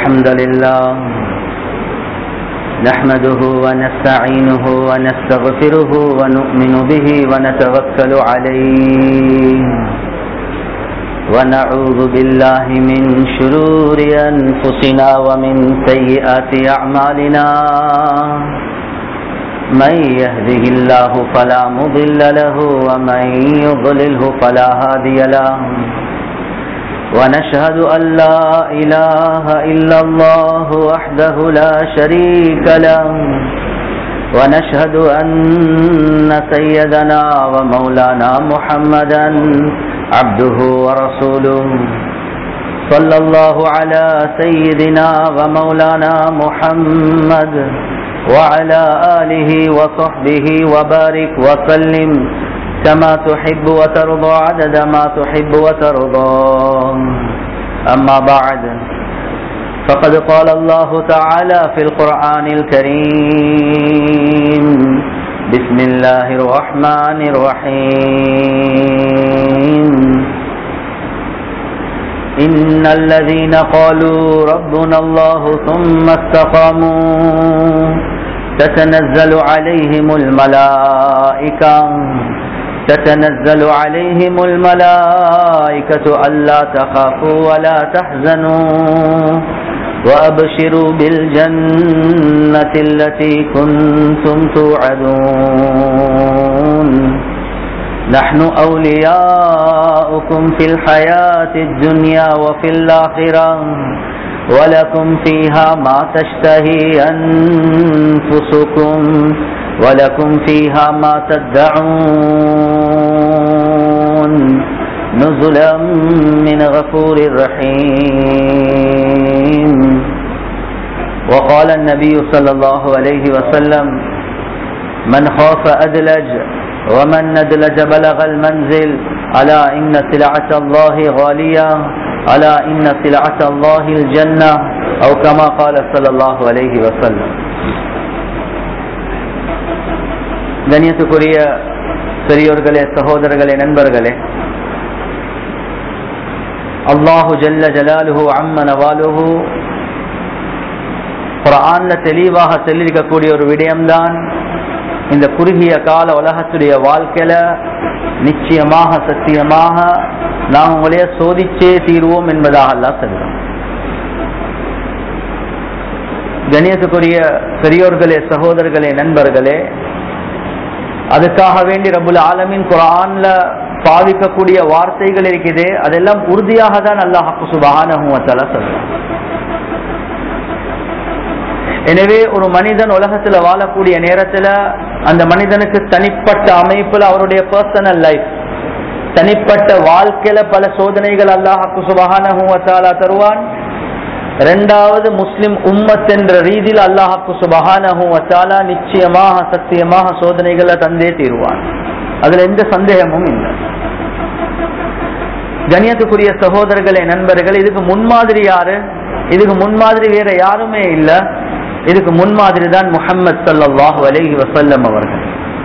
الحمد لله نحمده ونستعينه ونستغفره ونؤمن به ونتوكل عليه ونعوذ بالله من شرور أنفسنا ومن سيئات أعمالنا من يهده الله فلا مضل له ومن يضلله فلا هادي له ونشهد أن لا إله إلا الله وحده لا شريك له ونشهد أن سيدنا ومولانا محمدا عبده ورسوله صلى الله على سيدنا ومولانا محمد وعلى آله وصحبه وبارك وسلم كما تحب وترضى عدد ما تحب وترضى أما بعد فقد قال الله تعالى في القرآن الكريم بسم الله الرحمن الرحيم إن الذين قالوا ربنا الله ثم استقاموا تتنزل عليهم الملائكة تتنزل عليهم الملائكة ألا تخافوا ولا تحزنوا وأبشروا بالجنة التي كنتم توعدون نحن أولياؤكم في الحياة الدنيا وفي الآخرة ولكم فيها ما تشتهي أنفسكم ولكم فيها ما تدعون نزلا من غفور رحيم وقال النبي صلى الله عليه وسلم من خاف أدلج ومن ندلج بلغ المنزل ألا إن سلعة الله غالية ألا إن سلعة الله الجنة أو كما قال صلى الله عليه وسلم கணியத்துக்குரிய பெரியோர்களே சகோதரர்களே நண்பர்களே அல்லாஹு ஜல்ல ஜலாலுஹு அம்ம நவாலுஹு குரான்ல தெளிவாக சொல்லியிருக்கக்கூடிய ஒரு விடயம்தான் இந்த குறுகிய கால உலகத்துடைய வாழ்க்கையில நிச்சயமாக சத்தியமாக நாம் உங்களைய சோதிச்சே தீர்வோம் என்பதாக எல்லாம் சொல்கிறோம் கணியத்துக்குரிய பெரியோர்களே சகோதரர்களே நண்பர்களே அதுக்காக வேண்டி ரபுல் ஆலமின் குரான்ல பாவிக்கக்கூடிய வார்த்தைகள் இருக்குது அதெல்லாம் உறுதியாக தான் அல்லாஹு சுபஹானஹுவத்தால சொல்றான் எனவே ஒரு மனிதன் உலகத்துல வாழக்கூடிய நேரத்துல அந்த மனிதனுக்கு தனிப்பட்ட அமைப்புல அவருடைய பர்சனல் லைஃப் தனிப்பட்ட வாழ்க்கையில பல சோதனைகள் அல்லாஹாக்கு சுபஹானஹுவத்தாலா தருவான் இரண்டாவது முஸ்லிம் உம்மத் என்ற ரீதியில் அல்லாஹாக்கு சுபஹானஹுவத்தாலா நிச்சயமாக சத்தியமாக சோதனைகளை தந்தே தீருவான் அதுல எந்த சந்தேகமும் இல்லை கணியத்துக்குரிய சகோதரர்களே நண்பர்கள் இதுக்கு முன்மாதிரி யாரு இதுக்கு முன்மாதிரி வேற யாருமே இல்லை இதுக்கு முன்மாதிரி தான் முகமது சல்லாஹூ அலஹி வசல்லம் அவர்கள்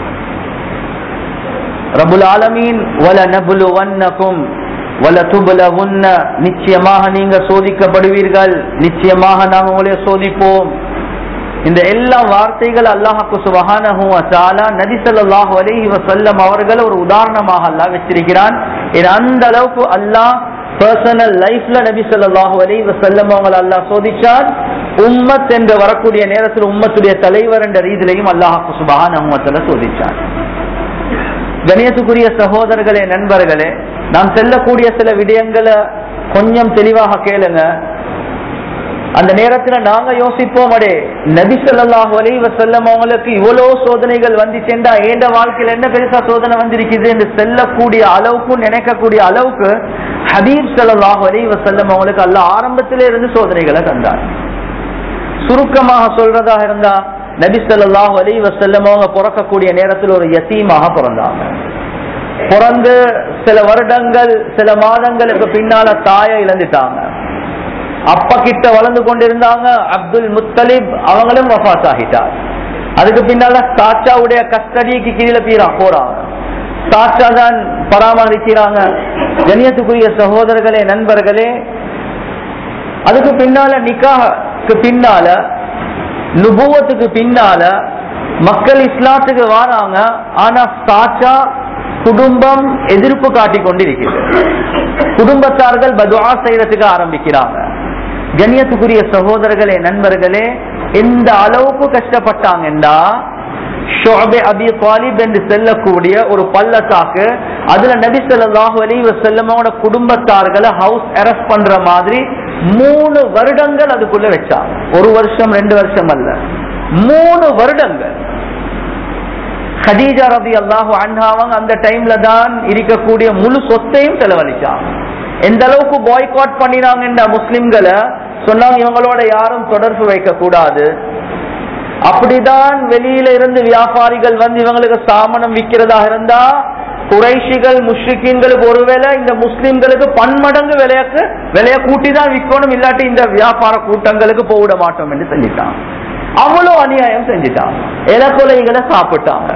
ரபுல் ஆலமீன் வல நபுலு வன்னக்கும் வல துபுலவுன்ன நிச்சயமாக நீங்க சோதிக்கப்படுவீர்கள் நிச்சயமாக நாம் உங்களை சோதிப்போம் இந்த எல்லா வார்த்தைகள் அல்லாஹாக்கு சுபஹானஹு வதஆலா நபி ஸல்லல்லாஹு அலைஹி வஸல்லம் அவர்கள் ஒரு உதாரணமாக அல்லாஹ் வச்சிருக்கிறான் அந்த அளவுக்கு அல்லாஹ் பர்சனல் லைஃப்ல நபி ஸல்லல்லாஹு அலைஹி வஸல்லம் அவங்களை அல்லாஹ் சோதிச்சார் உம்மத் என்று வரக்கூடிய நேரத்தில் உம்மத்துடைய தலைவர் என்ற ரீதியிலையும் அல்லாஹாக்கு சுபஹானஹு வதஆலா சோதிச்சார் கணியத்துக்குரிய சகோதரர்களே நண்பர்களே நாம் செல்லக்கூடிய சில விடயங்களை கொஞ்சம் தெளிவாக கேளுங்க அந்த நேரத்துல நாங்க யோசிப்போம் அடே நபி சொல்லாஹு அலி வசல்லம் அவங்களுக்கு இவ்வளவு சோதனைகள் வந்துச்சேண்டா ஏண்ட வாழ்க்கையில என்ன பெருசா சோதனை வந்திருக்குது என்று செல்லக்கூடிய அளவுக்கு நினைக்கக்கூடிய அளவுக்கு ஹபீப் சல்லாஹு அலி வசல்லம் அவங்களுக்கு அல்ல ஆரம்பத்திலே இருந்து சோதனைகளை தந்தார் சுருக்கமாக சொல்றதாக இருந்தா நபி சொல்லாஹு அலி வசல்லம் அவங்க பிறக்கக்கூடிய நேரத்தில் ஒரு யத்தீமாக பிறந்தாங்க பிறந்து சில வருடங்கள் சில மாதங்களுக்கு பின்னால தாயை இழந்துட்டாங்க அப்பா கிட்ட வளர்ந்து கொண்டிருந்தாங்க அப்துல் முத்தலிப் அவங்களும் வஃபாத் ஆகிட்டார் அதுக்கு பின்னால சாச்சாவுடைய கஸ்டடிக்கு கீழே பீரா போறாங்க சாச்சா தான் பராமரிக்கிறாங்க கணியத்துக்குரிய சகோதரர்களே நண்பர்களே அதுக்கு பின்னால நிக்காஹுக்கு பின்னால நுபுவத்துக்கு பின்னால மக்கள் இஸ்லாத்துக்கு வராங்க ஆனா சாச்சா குடும்பம் எதிர்ப்பு காட்டிக் கொண்டிருக்கிறது குடும்பத்தார்கள் பதுவா செய்யறதுக்கு ஆரம்பிக்கிறாங்க கண்ணியத்துக்குரிய சகோதரர்களே நண்பர்களே எந்த அளவுக்கு கஷ்டப்பட்டாங்கன்னா ஷோபே அபி தாலிப் என்று செல்லக்கூடிய ஒரு பள்ளத்தாக்கு அதுல நபி ஸல்லல்லாஹு அலைஹி வஸல்லமோட குடும்பத்தார்களை ஹவுஸ் அரெஸ்ட் பண்ற மாதிரி மூணு வருடங்கள் அதுக்குள்ள வச்சாங்க ஒரு வருஷம் ரெண்டு வருஷம் அல்ல மூணு வருடங்கள் ஹதீஜா ரதி அல்லாஹு அன்ஹாவங்க அந்த டைம்ல தான் இருக்கக்கூடிய முழு சொத்தையும் செலவழிச்சாங்க எந்த அளவுக்கு பாய்காட் பண்ணினாங்க முஸ்லிம்களை சொன்னாங்க இவங்களோட யாரும் தொடர்பு வைக்க கூடாது அப்படிதான் வெளியில இருந்து வியாபாரிகள் வந்து இவங்களுக்கு சாமனம் விற்கிறதாக இருந்தா குறைஷிகள் முஷ்ரிக்கீன்களுக்கு ஒருவேளை இந்த முஸ்லிம்களுக்கு பன்மடங்கு விலையக்கு விலைய கூட்டி தான் விற்கணும் இல்லாட்டி இந்த வியாபார கூட்டங்களுக்கு போவிட மாட்டோம் என்று சொல்லிட்டாங்க அவ்வளவு அநியாயம் செஞ்சுட்டாங்க இலக்கொலைகளை சாப்பிட்டாங்க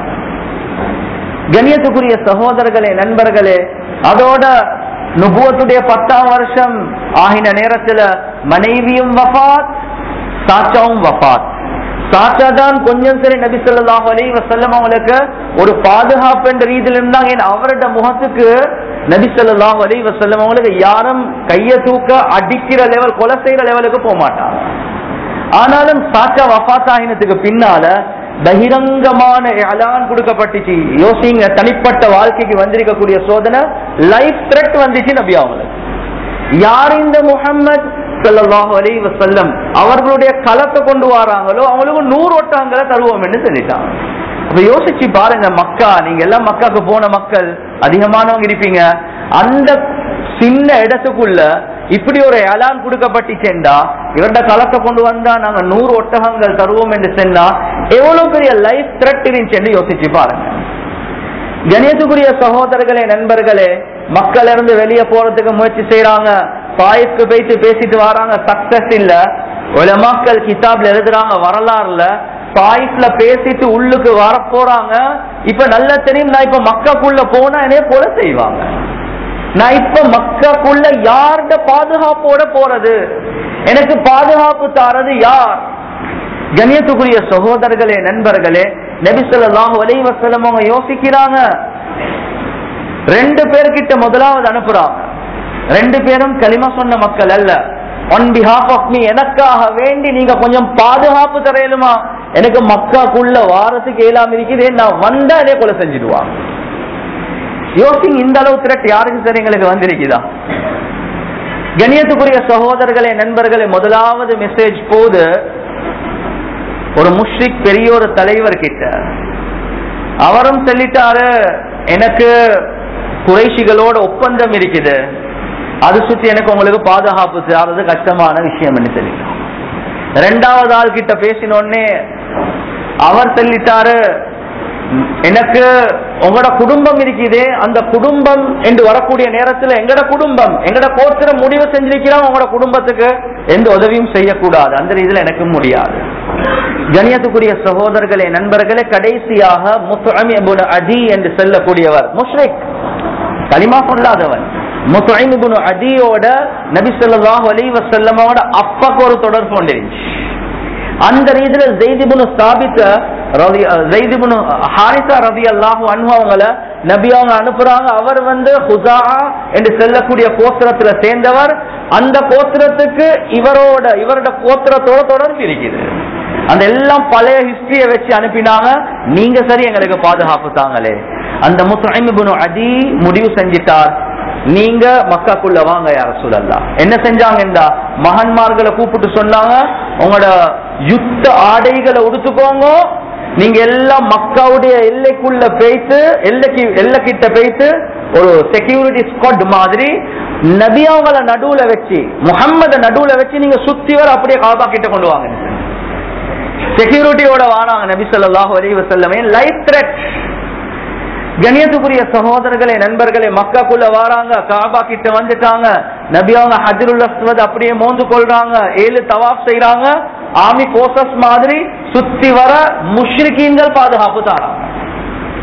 கண்ணியத்துக்குரிய சகோதரர்களே நண்பர்களே அதோட நுபுவத்துடைய பத்தாம் வருஷம் ஆகின நேரத்துல மனைவியும் வஃபாத் சாச்சாவும் வஃபாத் சாச்சா தான் கொஞ்சம் சரி நபி ஸல்லல்லாஹு அலைஹி வஸல்லம் அவங்களுக்கு ஒரு பாதுகாப்பு என்ற ரீதியில் இருந்தாங்க ஏன்னா அவரோட முகத்துக்கு நபி ஸல்லல்லாஹு அலைஹி வஸல்லம் அவங்களுக்கு யாரும் கைய தூக்க அடிக்கிற லெவல் கொலை செய்யற லெவலுக்கு போக மாட்டாங்க ஆனாலும் சாச்சா வஃபாத் ஆகினத்துக்கு பின்னால பகிரங்கமான அலான் கொடுக்கப்பட்டுச்சு யோசிங்க தனிப்பட்ட வாழ்க்கைக்கு வந்திருக்கக்கூடிய சோதனை லைஃப் த்ரெட் வந்துச்சு நபி அவங்களுக்கு யார் இந்த முகம்மது ஸல்லல்லாஹு அலைஹி வஸல்லம் அவர்களுடைய களத்தை கொண்டு வராங்களோ அவங்களுக்கு நூறு ஒட்டங்களை தருவோம் என்று சொல்லிட்டாங்க அப்ப யோசிச்சு பாருங்க மக்கா நீங்க எல்லாம் மக்காக்கு போன மக்கள் அதிகமானவங்க இருப்பீங்க அந்த சின்ன இடத்துக்குள்ள இப்படி ஒரு அலான் கொடுக்கப்பட்டுச்சேண்டா இவருடைய களத்தை கொண்டு வந்தா நாங்க நூறு ஒட்டகங்கள் தருவோம் என்று சொன்னா எவ்வளவு பெரிய லைஃப் த்ரெட் இருந்துச்சு யோசிச்சு பாருங்க கணியத்துக்குரிய சகோதரர்களே நண்பர்களே மக்கள் இருந்து வெளியே போறதுக்கு முயற்சி செய்யறாங்க தாய்க்கு போயிட்டு பேசிட்டு வராங்க சக்சஸ் இல்ல உலமாக்கள் கிதாப்ல எழுதுறாங்க வரலாறுல தாய்ஃப்ல பேசிட்டு உள்ளுக்கு வர போறாங்க இப்ப நல்லா தெரியும் நான் இப்ப மக்காக்குள்ள போனா என்னைய போல செய்வாங்க நான் இப்ப மக்காக்குள்ள யார்ட பாதுகாப்போட போறது எனக்கு பாதுகாப்பு தாரது யார் கண்ணியத்துக்குரிய சகோதரர்களே நண்பர்களே நபி ஸல்லல்லாஹு அலைஹி வஸல்லம் அவங்க யோசிக்கிறாங்க ரெண்டு பேர்கிட்ட முதலாவது அனுப்புறாங்க ரெண்டு பேரும் களிமா சொன்ன மக்கள் அல்ல ஒன் பிஹாஃப் ஆஃப் மீ எனக்காக வேண்டி நீங்க கொஞ்சம் பாதுகாப்பு தரையலுமா எனக்கு மக்காக்குள்ள வாரத்துக்கு ஏழாம் இருக்குது நான் வந்தா அதே கொலை செஞ்சிடுவாங்க யோசிங்க இந்த அளவு திரட்டு யாருக்கு சரி எங்களுக்கு வந்திருக்குதா கண்ணியத்துக்குரிய சகோதரர்களே நண்பர்களே முதலாவது மெசேஜ் போது ஒரு முஷ்ரிக் பெரிய ஒரு தலைவர் கிட்ட அவரும் சொல்லிட்டாரு எனக்கு குறைஷிகளோட ஒப்பந்தம் இருக்குது அது சுத்தி எனக்கு உங்களுக்கு பாதுகாப்பு செய்யறது கஷ்டமான விஷயம் சொல்லிட்டார் ரெண்டாவது ஆள் கிட்ட பேசினோடனே அவர் சொல்லிட்டாரு எனக்கு உங்களோட குடும்பம் இருக்குதே அந்த குடும்பம் என்று வரக்கூடிய நேரத்துல எங்கட குடும்பம் எங்கட கோத்திர முடிவு செஞ்சிருக்கிறோம் உங்களோட குடும்பத்துக்கு எந்த உதவியும் செய்யக்கூடாது அந்த ரீதியில எனக்கு முடியாது கணியத்துக்குரிய சகோதரர்களே நண்பர்களே கடைசியாக முத்துஅம் இப்னு அதி என்று சொல்லக்கூடியவர் முஷ்ரிக் களிமா சொல்லாதவன் முத்துஅம் இப்னு அதியோட நபி ஸல்லல்லாஹு அலைஹி வஸல்லமோட அப்பாக்கு ஒரு தொடர்பு கொண்டிருந்துச்சு அந்த ரீதியில ஜெய்திபுனு ஸ்தாபித்த ஜெய்திபுனு ஹாரிசா ரவி அல்லாஹு அன்பு அவங்கள நபி அவங்க அனுப்புறாங்க அவர் வந்து ஹுசா என்று செல்லக்கூடிய கோத்திரத்துல சேர்ந்தவர் அந்த கோத்திரத்துக்கு இவரோட இவரோட கோத்திரத்தோட தொடர்பு இருக்குது அந்த எல்லாம் பழைய ஹிஸ்டரிய வச்சு அனுப்பினாங்க நீங்க சரி எங்களுக்கு பாதுகாப்பு தாங்களே அந்த முஸ்லிம் அதி முடிவு செஞ்சிட்டார் நீங்க மக்காக்குள்ள வாங்க யார சொல்லலாம் என்ன செஞ்சாங்கடா மகன்மார்களை கூப்பிட்டு சொன்னாங்க உங்களோட யுத்த ஆடைகளை உடுத்துக்கோங்க நீங்க எல்லாம் மக்காவுடைய எல்லைக்குள்ள போயிட்டு எல்லைக்கு எல்லைக்கிட்ட போயிட்டு ஒரு செக்யூரிட்டி ஸ்குவாட் மாதிரி நபியாவங்களை நடுவுல வச்சு முகம்மத நடுவுல வச்சு நீங்க சுத்தி வர அப்படியே காபா கிட்ட கொண்டு வாங்க செக்யூரிட்டியோட வானாங்க நபி ஸல்லல்லாஹு அலைஹி வஸல்லமே லைஃப் த்ரெட் கணியத்துக்குரிய சகோதரர்களே நண்பர்களே மக்காக்குள்ள வாராங்க காபா கிட்ட வந்துட்டாங்க நபி அவங்க ஹஜருல் அஸ்வத் அப்படியே மோந்து கொள்றாங்க ஏழு தவாப் செய்யறாங்க ஆமி போசஸ் மாதிரி சுத்தி வர முஷ்ரிக்கீன்கள் பாதுகாப்பு தாராங்க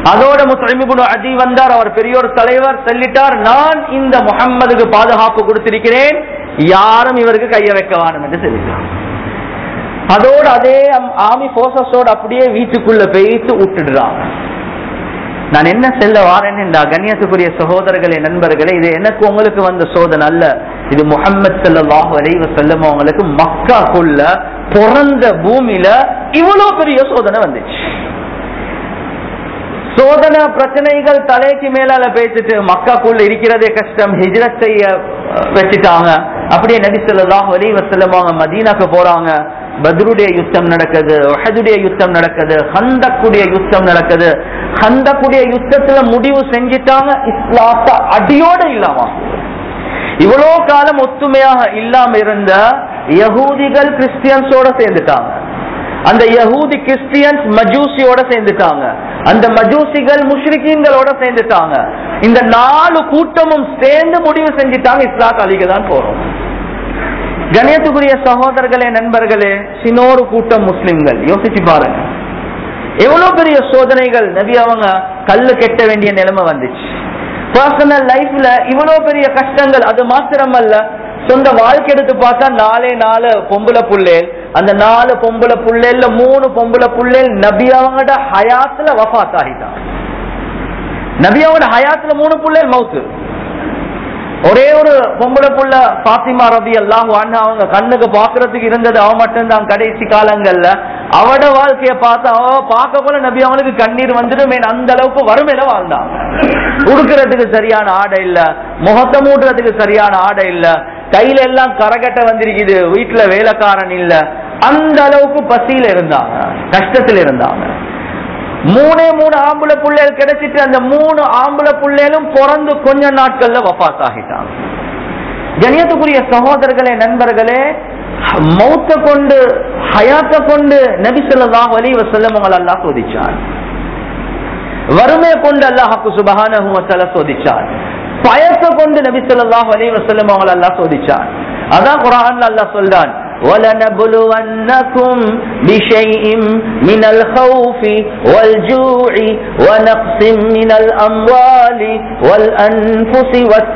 அதோட முஸ்லிமிபுன் அதி வந்தார் அவர் பெரிய ஒரு தலைவர் சொல்லிட்டார் நான் இந்த முகம்மதுக்கு பாதுகாப்பு கொடுத்திருக்கிறேன் யாரும் இவருக்கு கைய வைக்க வேணும் என்று சொல்லிட்டார் அதோட அதே ஆமி போசஸோட அப்படியே வீட்டுக்குள்ள போயிட்டு விட்டுடுறாங்க நான் என்ன செல்ல வாரேன்டா கண்ணியத்துக்குரிய சகோதரர்களே நண்பர்களே இது எனக்கு உங்களுக்கு வந்த சோதனை அல்ல இது முகமது சல்லாஹ் அலைவ செல்லம் அவங்களுக்கு மக்காக்குள்ள பிறந்த பூமியில இவ்வளவு பெரிய சோதனை வந்துச்சு சோதனை பிரச்சனைகள் தலைக்கு மேலால பேசிட்டு மக்காக்குள்ள இருக்கிறதே கஷ்டம் ஹிஜ்ரத் செய்ய அஹ், வச்சுட்டாங்க அப்படியே நபி ஸல்லல்லாஹு அலைஹி வஸல்லம் அவங்க மதீனாக்கு போறாங்க பத்ருடைய யுத்தம் நடக்குது ஒஹதுடைய யுத்தம் நடக்குது ஹந்தக்குடைய யுத்தம் நடக்குது ஹந்தக்குடைய யுத்தத்துல முடிவு செஞ்சிட்டாங்க இஸ்லாத்த அடியோட இல்லாம இவ்வளோ காலம் ஒத்துமையாக இல்லாம இருந்த யகூதிகள் கிறிஸ்டியன்ஸோட சேர்ந்துட்டாங்க அந்த யகூதி கிறிஸ்டியன்ஸ் மஜூசியோட சேர்ந்துட்டாங்க அந்த மஜூசிகள் முஷ்ரிக்கீன்களோட சேர்ந்துட்டாங்க இந்த நாலு கூட்டமும் சேர்ந்து முடிவு செஞ்சுட்டாங்க இஸ்லாத் அலிக்கு தான் போறோம் கணேத்துக்குரிய சகோதரர்களே நண்பர்களே சினோரு கூட்டம் முஸ்லிம்கள் யோசிச்சு பாருங்க எவ்வளவு பெரிய சோதனைகள் நபி அவங்க கல்லு கெட்ட வேண்டிய நிலைமை வந்துச்சு பர்சனல் லைஃப்ல இவ்வளவு பெரிய கஷ்டங்கள் அது மாத்திரமல்ல சொந்த வாழ்க்கை எடுத்து பார்த்தா நாலே நாலு பொம்பளை புள்ளேல் அந்த நாலு பொம்பளை புள்ளேல்ல மூணு பொம்பளை புள்ளேல் நபி அவங்களோட ஹயாத்துல வஃபாத் ஆகிட்டான் நபி அவங்களோட ஹயாத்துல மூணு புள்ளேல் மவுத்து ஒரே ஒரு பொம்பளை புள்ள பாத்திமா ரபி எல்லாம் அவங்க கண்ணுக்கு பாக்குறதுக்கு இருந்தது அவ மட்டும்தான் கடைசி காலங்கள்ல அவட வாழ்க்கைய பார்த்து அவ பார்க்க போல நபி அவங்களுக்கு கண்ணீர் வந்துடும் அந்த அளவுக்கு வறுமையில வாழ்ந்தாங்க உடுக்கிறதுக்கு சரியான ஆடை இல்ல முகத்தை மூட்டுறதுக்கு சரியான ஆடை இல்ல கையில எல்லாம் கரகட்ட வந்திருக்குது வீட்டுல வேலைக்காரன் இல்ல அந்த அளவுக்கு பசியில இருந்தாங்க கஷ்டத்துல இருந்தாங்க மூணே மூணு ஆம்பளை புள்ளைகள் கிடைச்சிட்டு அந்த மூணு ஆம்பளை புள்ளைகளும் பிறந்து கொஞ்ச நாட்கள்ல வஃபாத் ஆகிட்டாங்க கணியத்துக்குரிய சகோதரர்களே நண்பர்களே மௌத்த கொண்டு ஹயாத்த கொண்டு நபி ஸல்லல்லாஹு அலைஹி வஸல்லம் அவங்களை அல்லாஹ் சோதிச்சான் வறுமை கொண்டு அல்லாஹ்க்கு சுபஹானஹு வ தஆலா சோதிச்சான் பயத்தை கொண்டு நபி ஸல்லல்லாஹு அலைஹி வஸல்லம் அவங்களை அல்லாஹ் சோதிச்சான் அதான் குர்ஆன்ல அல்லாஹ் சொல்றான் ولنبلونكم بشيء من الخوف والجوع ونقص من الأموال والأنفس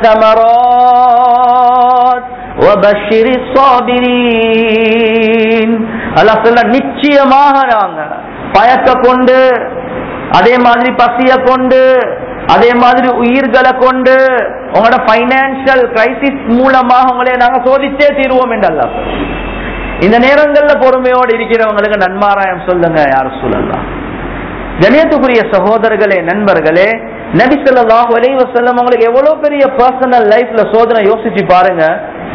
والثمرات وبشر الصابرين அல்லாஹ் சொல்ல நிச்சயமாக நாங்க பயத்தை கொண்டு அதே மாதிரி பசிய கொண்டு அதே மாதிரி உயிர்களை கொண்டு உங்களோட பைனான்சியல் கிரைசிஸ் மூலமாக உங்களை நாங்க சோதிச்சே தீருவோம் என்று அல்லாஹ் சொல்றான். இந்த நேரங்கள்ல பொறுமையோடு இருக்கிறவங்களுக்கு நன்மாராயம் சொல்லுங்க யார் சொல்லலாம் கணியத்துக்குரிய சகோதரர்களே நண்பர்களே நபி ஸல்லல்லாஹு அலைஹி வஸல்லம் உங்களுக்கு எவ்வளவு பெரிய பர்சனல் லைஃப்ல சோதனை யோசிச்சு பாருங்க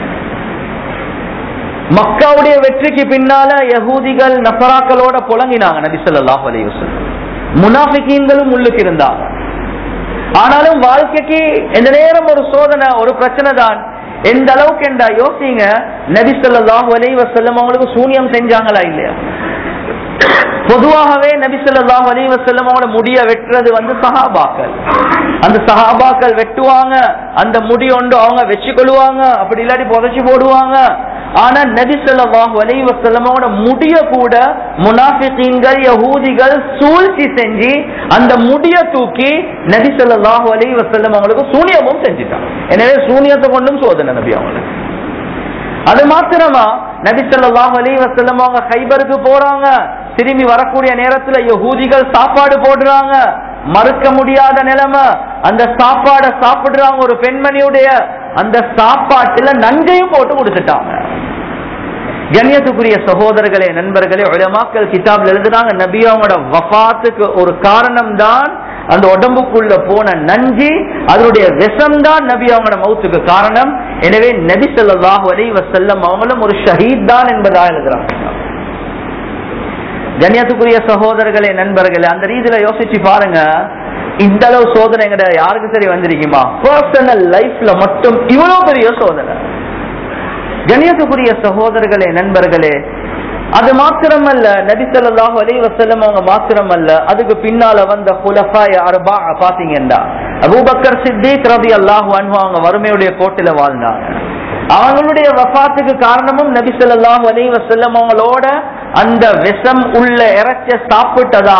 மக்காவுடைய வெற்றிக்கு பின்னால யகூதிகள் நசராக்களோட புலங்கினாங்க நபி ஸல்லல்லாஹு அலைஹி வஸல்லம் முனாஃபிகீன்களும் உள்ளுக்கு இருந்தாங்க ஆனாலும் வாழ்க்கைக்கு எந்த நேரம் ஒரு சோதனை ஒரு பிரச்சனை தான் எந்த அளவுக்கு என்றா யோசிங்க நபி ஸல்லல்லாஹு அலைஹி வஸல்லம் அவங்களுக்கு சூனியம் செஞ்சாங்களா இல்லையா பொதுவாகவே நபி ஸல்லல்லாஹு அலைஹி வஸல்லம் அவங்களோட முடிய வெட்டுறது வந்து சஹாபாக்கள் அந்த சஹாபாக்கள் வெட்டுவாங்க அந்த முடி ஒன்று அவங்க வச்சு கொள்ளுவாங்க அப்படி இல்லாட்டி புதைச்சு போடுவாங்க ஆனா நபி ஸல்லல்லாஹு அலைஹி வஸல்லம் அவங்களோட முடிய கூட முனாஃபிகீன்கள் யஹூதிகள் சூழ்ச்சி செஞ்சு அந்த முடிய தூக்கி நபி ஸல்லல்லாஹு அலைஹி வஸல்லம் அவங்களுக்கு சூனியமும் செஞ்சுட்டாங்க எனவே சூனியத்தை கொண்டும் சோதனை நபி அவங்களுக்கு அது மாத்திரமா நபி ஸல்லல்லாஹு அலைஹி வஸல்லம் அவங்க ஹைபருக்கு போறாங்க திரும்பி வரக்கூடிய நேரத்துல யஹூதிகள் சாப்பாடு போடுறாங்க மறுக்க முடியாத நிலைமை அந்த சாப்பாடை சாப்பிடுறாங்க ஒரு பெண்மணியுடைய அந்த சாப்பாட்டுல நஞ்சையும் போட்டு கொடுத்துட்டாங்க கண்ணியத்துக்குரிய சகோதரர்களே நண்பர்களே உலமாக்கள் கிதாப்ல எழுதுறாங்க நபி அவங்களோட வஃபாத்துக்கு ஒரு காரணம் தான் அந்த உடம்புக்குள்ள போன நஞ்சு அதனுடைய விஷம் தான் நபி அவங்களோட மௌத்துக்கு காரணம் எனவே நபி ஸல்லல்லாஹு அலைஹி வஸல்லம் அவங்களும் ஒரு ஷஹீத் தான் என்பதாக எழுதுறாங்க கண்ணியத்துக்குரிய சகோதரர்களே நண்பர்களே அந்த ரீதியில யோசிச்சு பாருங்க இந்த அளவு சோதனை எங்கட யாருக்கு சரி வந்திருக்குமா பர்சனல் லைஃப்ல மட்டும் இவ்வளவு பெரிய சோதனை கண்ணியத்துக்குரிய சகோதரர்களே நண்பர்களே அது மாத்திரமல்ல நபி ஸல்லல்லாஹு அலைஹி வஸல்லம் அவங்க மாத்திரமல்ல அதுக்கு பின்னால வந்த குலஃபாய அர்பா பாத்தீங்கன்னா அபூபக்கர் சித்திக் ரலியல்லாஹு அன்ஹு அவங்க வறுமையுடைய கோட்டில வாழ்ந்தாங்க அவங்களுடைய வஃபாத்துக்கு காரணமும் நபி ஸல்லல்லாஹு அலைஹி வஸல்லம் அவங்களோட அந்த விஷம் உள்ள இறைச்ச சாப்பிட்டதாக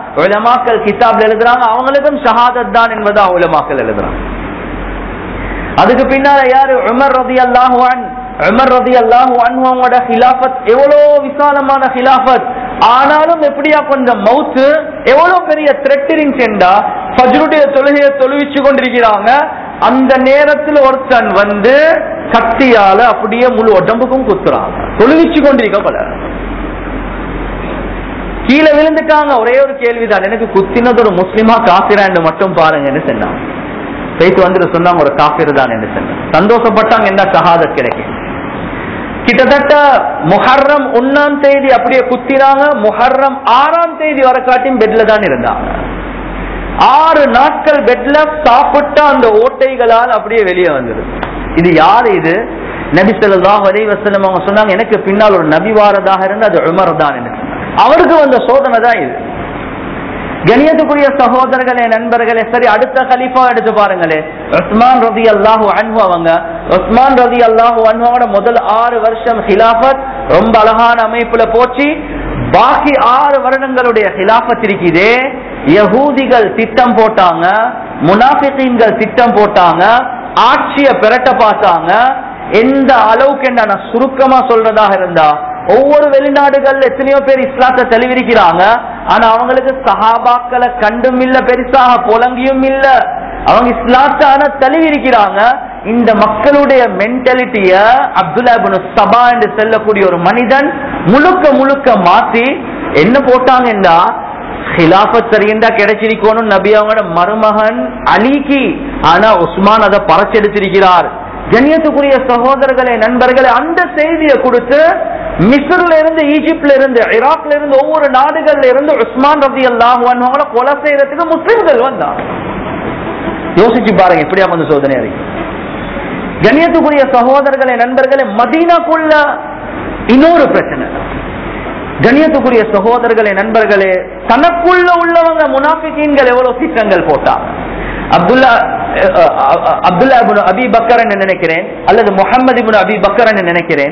உலமாக்கள் கிதாப்ல எழுதுறாங்க அவங்களுக்கும் ஷஹாதத் தான் என்பதா உலமாக்கள் எழுதுறாங்க அதுக்கு பின்னால யாரு உமர் ரதி அல்லாஹுவான் உமர் ரதி அல்லாஹு அவங்களோட ஹிலாஃபத் எவ்வளோ விசாலமான ஹிலாஃபத் ஆனாலும் எப்படியா கொஞ்சம் மவுத்து எவ்வளவு பெரிய த்ரெட் இருந்துச்சுண்டா ஃபஜ்ருடைய தொழுகையை தொழுவிச்சு கொண்டிருக்கிறாங்க அந்த நேரத்தில் ஒருத்தன் வந்து கத்தியால அப்படியே முழு உடம்புக்கும் குத்துறாங்க தொழுவிச்சு கொண்டிருக்க போல கீழே விழுந்துட்டாங்க ஒரே ஒரு கேள்விதான் எனக்கு குத்தினது ஒரு முஸ்லிமா காசிரான்னு மட்டும் பாருங்கன்னு சொன்னாங்க போயிட்டு வந்துட்டு சொன்னாங்க ஒரு காஃபிர் தான் என்று சொன்னாங்க சந்தோஷப்பட்டாங்க என்ன ஷஹாதத் கிடைக்கும் கிட்டத்தட்ட முஹர்ரம் ஒன்னாம் தேதி அப்படியே குத்தினாங்க முஹர்ரம் ஆறாம் தேதி வர காட்டியும் பெட்ல தான் இருந்தாங்க ஆறு நாட்கள் பெட்ல சாப்பிட்ட அந்த ஓட்டைகளால் அப்படியே வெளியே வந்தது இது யாரு இது நபி ஸல்லல்லாஹு அலைஹி வஸல்லம் அவங்க சொன்னாங்க எனக்கு பின்னால் ஒரு நபி வாரதாக இருந்து அது உமர் தான் என்று சொன்னாங்க. அவருக்கு வந்த சோதனை தான் இது கணியத்துக்குரிய சகோதரர்களே நண்பர்களே சரி அடுத்த கலிஃபா எடுத்து பாருங்களே உஸ்மான் ரதி அல்லாஹு அன்ஹு அவங்க உஸ்மான் ரதி அல்லாஹு அன்ஹுவோட முதல் ஆறு வருஷம் ஹிலாஃபத் ரொம்ப அழகான அமைப்புல போச்சு பாக்கி ஆறு வருடங்களுடைய ஹிலாஃபத் இருக்குதே யகூதிகள் திட்டம் போட்டாங்க முனாஃபிகீன்கள் திட்டம் போட்டாங்க ஆட்சியை பெரட்ட பார்த்தாங்க எந்த அளவுக்கு என்ன நான் சுருக்கமா சொல்றதாக இருந்தா ஒவ்வொரு வெளிநாடுகள்ல எத்தனையோ பேர் இஸ்லாத்தை தெளிவிருக்கிறாங்க ஆனா அவங்களுக்கு சஹாபாக்களை கண்டும் இல்ல பெருசாக புலங்கியும் இல்ல அவங்க இஸ்லாத்தை ஆனா தெளிவிருக்கிறாங்க இந்த மக்களுடைய மென்டாலிட்டிய அப்துல்லா இப்னு சபா என்று செல்லக்கூடிய ஒரு மனிதன் முழுக்க முழுக்க மாத்தி என்ன போட்டாங்கன்னா ஹிலாபத் சரியா கிடைச்சிருக்கணும் நபி அவங்களோட மருமகன் அலிக்கு ஆனா உஸ்மான் அதை பறச்செடுத்திருக்கிறார் கண்ணியத்துக்குரிய சகோதரர்களே நண்பர்களே அந்த செய்தியை கொடுத்து மிஸ்ர்ல இருந்து ஈஜிப்ட்ல இருந்து ஈராக்ல இருந்து ஒவ்வொரு நாடுகள்ல இருந்து உஸ்மான் ரதி அல்லாஹ் கொலை செய்யறதுக்கு முஸ்லிம்கள் வந்தாங்க யோசிச்சு பாருங்க எப்படியா கொஞ்சம் சோதனையா இருக்கு கண்ணியத்துக்குரிய சகோதரர்களே நண்பர்களே மதீனாக்குள்ள இன்னொரு பிரச்சனை கண்ணியத்துக்குரிய சகோதரர்களே நண்பர்களே தனக்குள்ள உள்ளவங்க முனாஃபிகீன்கள் எவ்வளவு திட்டங்கள் போட்டாங்க அப்துல்லா அஹ், அஹ், அப்துல்லா இப்னு அபி பக்கர் நினைக்கிறேன் அல்லது முகமது இப்னு அபி பக்கர் நினைக்கிறேன்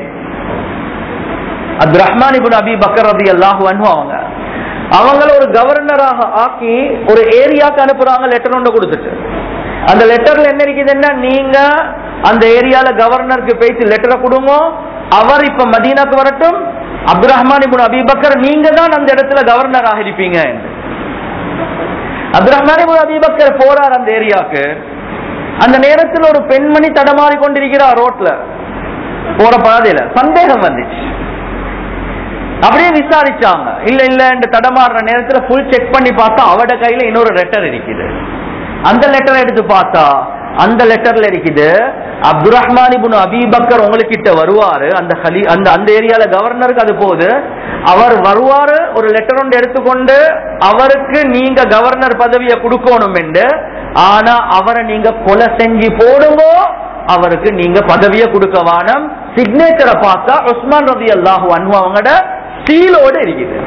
Abdul Rahman ibn Abi Bakr ரதி அல்லாஹு அன்ஹு அவங்க அவங்கள ஒரு கவர்னராக ஆக்கி ஒரு ஏரியாக்கு அனுப்புறாங்க லெட்டர் ஒன்று கொடுத்துட்டு அந்த லெட்டர்ல என்ன இருக்குதுன்னா நீங்க அந்த ஏரியால கவர்னருக்கு பேசி லெட்டரை கொடுங்க அவர் இப்ப மதீனாக்கு வரட்டும் Abdul Rahman ibn Abi Bakr நீங்க தான் அந்த இடத்துல கவர்னராக இருப்பீங்க என்று Abdul Rahman ibn Abi Bakr போறார் அந்த ஏரியாக்கு அந்த நேரத்தில் ஒரு பெண்மணி தடமாறி கொண்டிருக்கிறார் ரோட்ல போற பாதையில சந்தேகம் வந்துச்சு அப்படியே விசாரிச்சாங்க இல்ல இல்ல இந்த தடமாறுற நேரத்துல ஃபுல் செக் பண்ணி பார்த்தா அவட கையில இன்னொரு லெட்டர் இருக்குது அந்த லெட்டர் எடுத்து பார்த்தா அந்த லெட்டர்ல இருக்குது Abdul Rahman ibn Abi Bakr உங்களுக்கிட்ட வருவாரு அந்த ஹலி அந்த அந்த ஏரியால கவர்னருக்கு அது போகுது அவர் வருவாரு ஒரு லெட்டர் ஒன்று எடுத்துக்கொண்டு அவருக்கு நீங்க கவர்னர் பதவியை கொடுக்கணும் என்று ஆனா அவரை நீங்க கொலை செஞ்சு போடுங்க அவருக்கு நீங்க பதவியை கொடுக்க வானம் சிக்னேச்சரை பார்த்தா உஸ்மான் ரதி அல்லாஹு அன்ஹு அவங்களோட சீலோட இருக்குது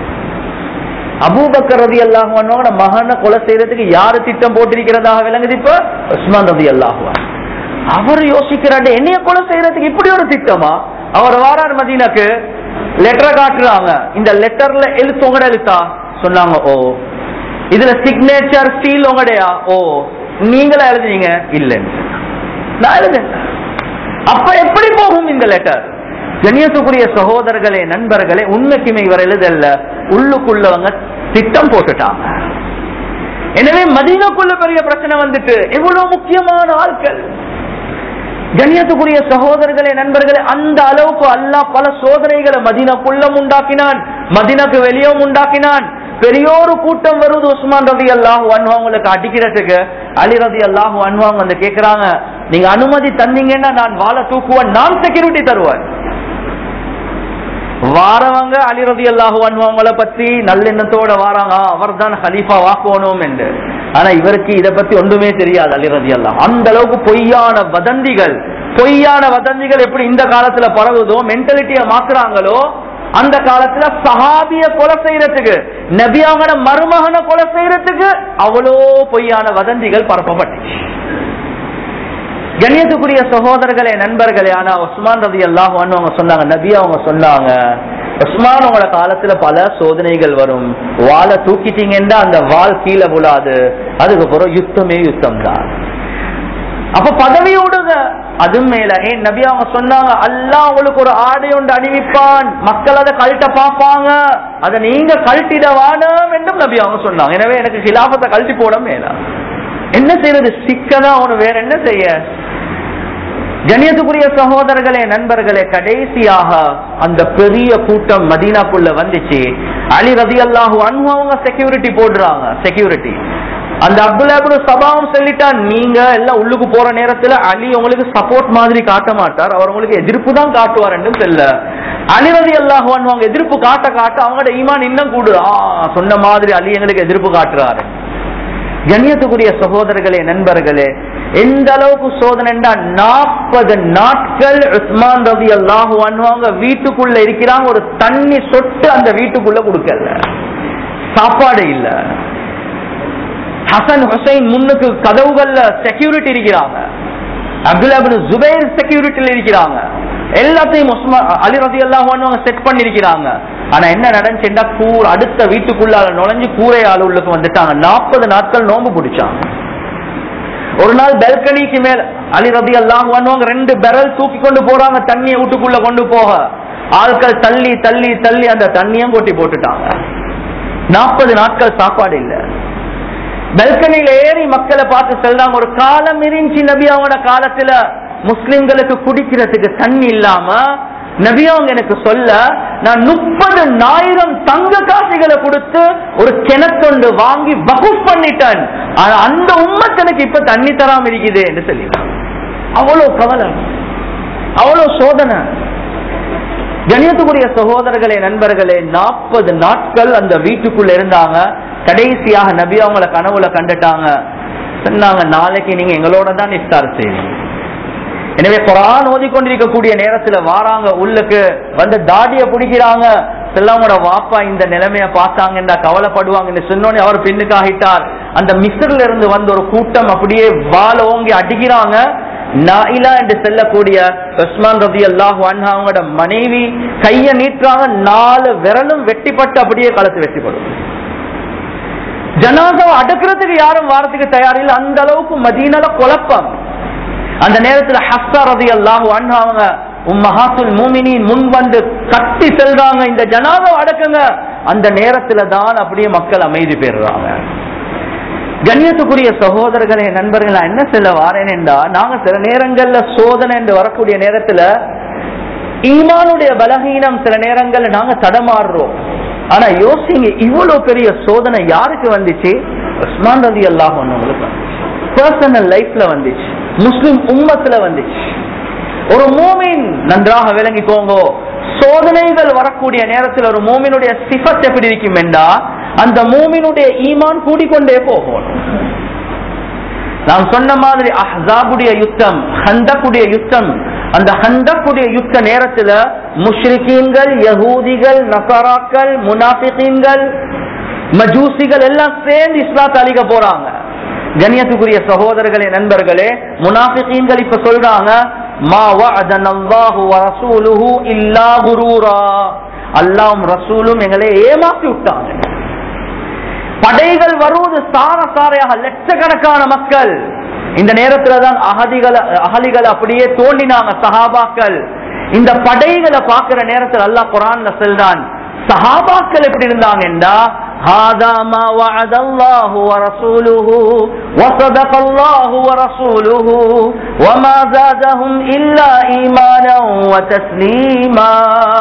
அபூபக்கர் ரதி அல்லாஹுவனோட மகனை கொலை செய்யறதுக்கு யாரு திட்டம் போட்டிருக்கிறதாக விளங்குது இப்ப உஸ்மான் ரதி அல்லாஹுவா அவர் யோசிக்கிறாரு என்னைய கொலை செய்யறதுக்கு இப்படி ஒரு திட்டமா அவர் வாரார் மதீனாக்கு லெட்டரை காட்டுறாங்க இந்த லெட்டர்ல எழுத்து உங்கட எழுத்தா சொன்னாங்க ஓ இதுல சிக்னேச்சர் சீல் உங்கடையா ஓ நீங்களா எழுதுனீங்க இல்லைன்னு நான் எழுதுறேன் அப்ப எப்படி போகும் இந்த லெட்டர் கண்ணியத்துக்குரிய சகோதரர்களே நண்பர்களே உண்மைக்குமே இவர் எழுதல்ல உள்ளுக்குள்ளவங்க திட்டம் போட்டுட்டாங்க எனவே மதீனாக்குள்ள பெரிய பிரச்சனை வந்துட்டு எவ்வளவு முக்கியமான ஆட்கள் கண்ணியத்துக்குரிய சகோதரர்களே நண்பர்களே அந்த அளவுக்கு அல்லாஹ் பல சோதனைகளை மதீனாக்குள்ளும் உண்டாக்கினான் மதீனாக்கு வெளியும் உண்டாக்கினான் பெரியோரு கூட்டம் வருது உஸ்மான் ரதி அல்லாஹ் அவங்களுக்கு அடிக்கிறதுக்கு அலி ரதி அல்லாஹ் அவங்க வந்து கேக்குறாங்க நீங்க அனுமதி தந்தீங்கன்னா நான் வாழை தூக்குவேன் நான் செக்யூரிட்டி தருவேன் வாரவங்க அலி ரதி அல்லாஹு அவங்கள பத்தி நல்லெண்ணத்தோட வாராங்க அவர் தான் ஹலீஃபா வாக்கணும் என்று ஆனா இவருக்கு இத பத்தி ஒன்றுமே தெரியாது அலி ரதி அல்லாஹ் அந்த அளவுக்கு பொய்யான வதந்திகள் பொய்யான வதந்திகள் எப்படி இந்த காலத்துல பரவுதோ மென்டாலிட்டிய மாத்துறாங்களோ அந்த காலத்துல சஹாபிய கொலை செய்யறதுக்கு நபி அவங்களோட மருமகனை கொலை செய்யறதுக்கு அவ்வளோ பொய்யான வதந்திகள் பரப்பப்பட்டுச்சு கண்ணியத்துக்குரிய சகோதரர்களே நண்பர்களே ஆனா உஸ்மான் ரதி அல்லாஹ் அவங்க சொன்னாங்க நபி அவங்க சொன்னாங்க உஸ்மான் உங்களோட காலத்துல பல சோதனைகள் வரும் வாளை தூக்கிட்டீங்கன்னா அந்த வாள் கீழே விழாது அதுக்கப்புறம் யுத்தமே யுத்தம் தான் அப்ப பதவியோடுங்க அது மேல ஏன் நபி அவங்க சொன்னாங்க அல்லாஹ் உங்களுக்கு ஒரு ஆடை ஒன்று அணிவிப்பான் மக்கள் அதை கழட்ட பார்ப்பாங்க அதை நீங்க கழட்டிட வானம் என்றும் நபி அவங்க சொன்னாங்க எனவே எனக்கு கிலாபத்தை கழட்டி போட மேல என்ன செய்யறது சிக்கதான் அவனு வேற என்ன செய்ய கணியத்துக்குரிய சகோதரர்களே நண்பர்களே கடைசியாக அந்த பெரிய கூட்டம் மதீனாக்குள்ள வந்துச்சு அலி ரதி அல்லாஹு அவங்க செக்யூரிட்டி போடுறாங்க செக்யூரிட்டி அந்த அப்துல்லா சபாவும் சொல்லிட்டான் நீங்க எல்லாம் உள்ளுக்கு போற நேரத்துல அலி உங்களுக்கு சப்போர்ட் மாதிரி காட்ட மாட்டார் அவர் உங்களுக்கு எதிர்ப்பு தான் காட்டுவார் என்று சொல்ல அலி ரதி அல்லாஹு அவங்க எதிர்ப்பு காட்ட காட்ட அவங்களோட ஈமான் இன்னும் கூடு ஆ சொன்ன மாதிரி அலி எங்களுக்கு எதிர்ப்பு காட்டுறாரு கண்ணியத்துக்குரிய சகோதரர்களே நண்பர்களே எந்த அளவுக்கு சோதனைண்டா நாற்பது நாட்கள் உஸ்மான் ரவி அல்லாஹு அவங்க வீட்டுக்குள்ள இருக்கிறாங்க ஒரு தண்ணி சொட்டு அந்த வீட்டுக்குள்ள கொடுக்கல சாப்பாடு இல்ல ஹசன் ஹுசைன் முன்னுக்கு கதவுகள்ல செக்யூரிட்டி இருக்கிறாங்க அப்துல்லா பின் ஜுபைர் செக்யூரிட்டில இருக்கிறாங்க எல்லாத்தையும் உஸ்மான் அலி ரதி அல்லாஹ் செட் பண்ணிருக்கிறாங்க ஆனா என்ன நடந்துச்சுன்னா கூர் அடுத்த வீட்டுக்குள்ளால நுழைஞ்சு கூரையாள் உள்ளுக்கு வந்துட்டாங்க நாற்பது நாட்கள் நோம்பு பிடிச்சாங்க ஒரு நாள் பெல்கனிக்கு மேல அலி ரதி அல்லாஹ் ரெண்டு பெரல் தூக்கி கொண்டு போறாங்க தண்ணியை வீட்டுக்குள்ள கொண்டு போக ஆட்கள் தள்ளி தள்ளி தள்ளி அந்த தண்ணியும் கொட்டி போட்டுட்டாங்க நாற்பது நாட்கள் சாப்பாடு இல்ல பெல்கனியில ஏறி மக்களை பார்த்து செல்றாங்க ஒரு காலம் இருந்துச்சு நபி அவங்களோட காலத்துல முஸ்லிம்களுக்கு குடிக்கிறதுக்கு தண்ணி இல்லாம நபி அவங்க எனக்கு சொல்ல நான் முப்பது ஆயிரம் தங்க காசுகளை கொடுத்து ஒரு கிணத்தொண்டு வாங்கி வகுப் பண்ணிட்டேன் ஆனா அந்த உம்மத்தனுக்கு இப்ப தண்ணி தராம இருக்குது என்று சொல்லி அவ்வளவு கவலை அவ்வளவு சோதனை கணியத்துக்குரிய சகோதரர்களே நண்பர்களே நாற்பது நாட்கள் அந்த வீட்டுக்குள்ள இருந்தாங்க கடைசியாக நபி அவங்கள கனவுல கண்டுட்டாங்க சொன்னாங்க நாளைக்கு நீங்க எங்களோட தான் இஃப்தார் செய்வீங்க எனவே குரான் ஓதிக்கொண்டிருக்கக்கூடிய நேரத்துல வாராங்க உள்ளுக்கு வந்து தாடிய பிடிக்கிறாங்க செல்லவங்களோட வாப்பா இந்த நிலைமைய பார்த்தாங்கன்றா கவலைப்படுவாங்கன்னு சொன்னோன்னே அவர் பின்னுக்கு ஆகிட்டார் அந்த மிஸ்ர்ல இருந்து வந்த ஒரு கூட்டம் அப்படியே வாழ ஓங்கி அடிக்கிறாங்க நாயிலா என்று செல்லக்கூடிய உஸ்மான் ரதி அல்லாஹ் அவங்களோட மனைவி கைய நீட்டுறாங்க நாலு விரலும் வெட்டிப்பட்டு அப்படியே களத்து வெட்டிப்படும் ஜனாதாவை அடக்கிறதுக்கு யாரும் வாரத்துக்கு தயாரில்லை அந்த அளவுக்கு மதீனால குழப்பம் அந்த நேரத்துல ஹஸ்ஸா ரதி அல்லாஹ் அவங்க உம்மஹாசுல் மூமினின் முன் வந்து கட்டி செல்றாங்க இந்த ஜனாதாவை அடக்குங்க அந்த நேரத்துல தான் அப்படியே மக்கள் அமைதி பெறுறாங்க கண்ணியத்துக்குரிய சகோதரர்களே நண்பர்கள் நான் என்ன சொல்ல வாரேன் என்றா நாங்க சில நேரங்கள்ல சோதனை என்று வரக்கூடிய நேரத்துல ஈமானுடைய பலகீனம் சில நேரங்கள்ல நாங்க தடமாறுறோம் ஆனா யோசிங்க இவ்வளவு பெரிய சோதனை யாருக்கு வந்துச்சு உஸ்மான் ரதி அல்லாஹ் உங்களுக்கு பர்சனல் லைஃப்ல வந்துச்சு முஸ்லிம் உம்மத்துல வந்துச்சு ஒரு மூமின் நன்றாக விளங்கிக்கோங்க சோதனைகள் வரக்கூடிய நேரத்தில் ஒரு மூமினுடைய சிஃபத் எப்படி இருக்கும் என்றா அந்த மூமினுடைய ஈமான் கூடிக்கொண்டே போகும் நாம் சொன்ன மாதிரி அஹ்சாபுடைய யுத்தம் ஹந்தக்குடைய யுத்தம் அந்த ஹந்தக்குடைய யுத்த நேரத்துல முஷ்ரிகீன்கள் யகூதிகள் நசராக்கள் முனாஃபிகீன்கள் மஜூசிகள் எல்லாம் சேர்ந்து இஸ்லாத்தை அழிக்க போறாங்க கண்ணியத்துக்குரிய சகோதரர்களே நண்பர்களே முனாஃபிகீன்கள் இப்ப சொல்றாங்க மா வஅதன அல்லாஹு வ ரசூலுஹு இல்லா குரூரா அல்லாஹ்வும் ரசூலும் எங்களை ஏமாத்தி விட்டாங்க படைகள் வருவது சார சாரையாக லட்சக்கணக்கான மக்கள் இந்த நேரத்துல தான் அகதிகளை அகலிகளை அப்படியே தோண்டினாங்க சஹாபாக்கள் இந்த படைகளை பார்க்கிற நேரத்தில் அல்லாஹ் குரான்ல செல்றான் சஹாபாக்கள் எப்படி இருந்தாங்கன்னா هذا ما وعد الله ورسوله وصدق الله ورسوله وما زادهم إلا إيمانا وتسليما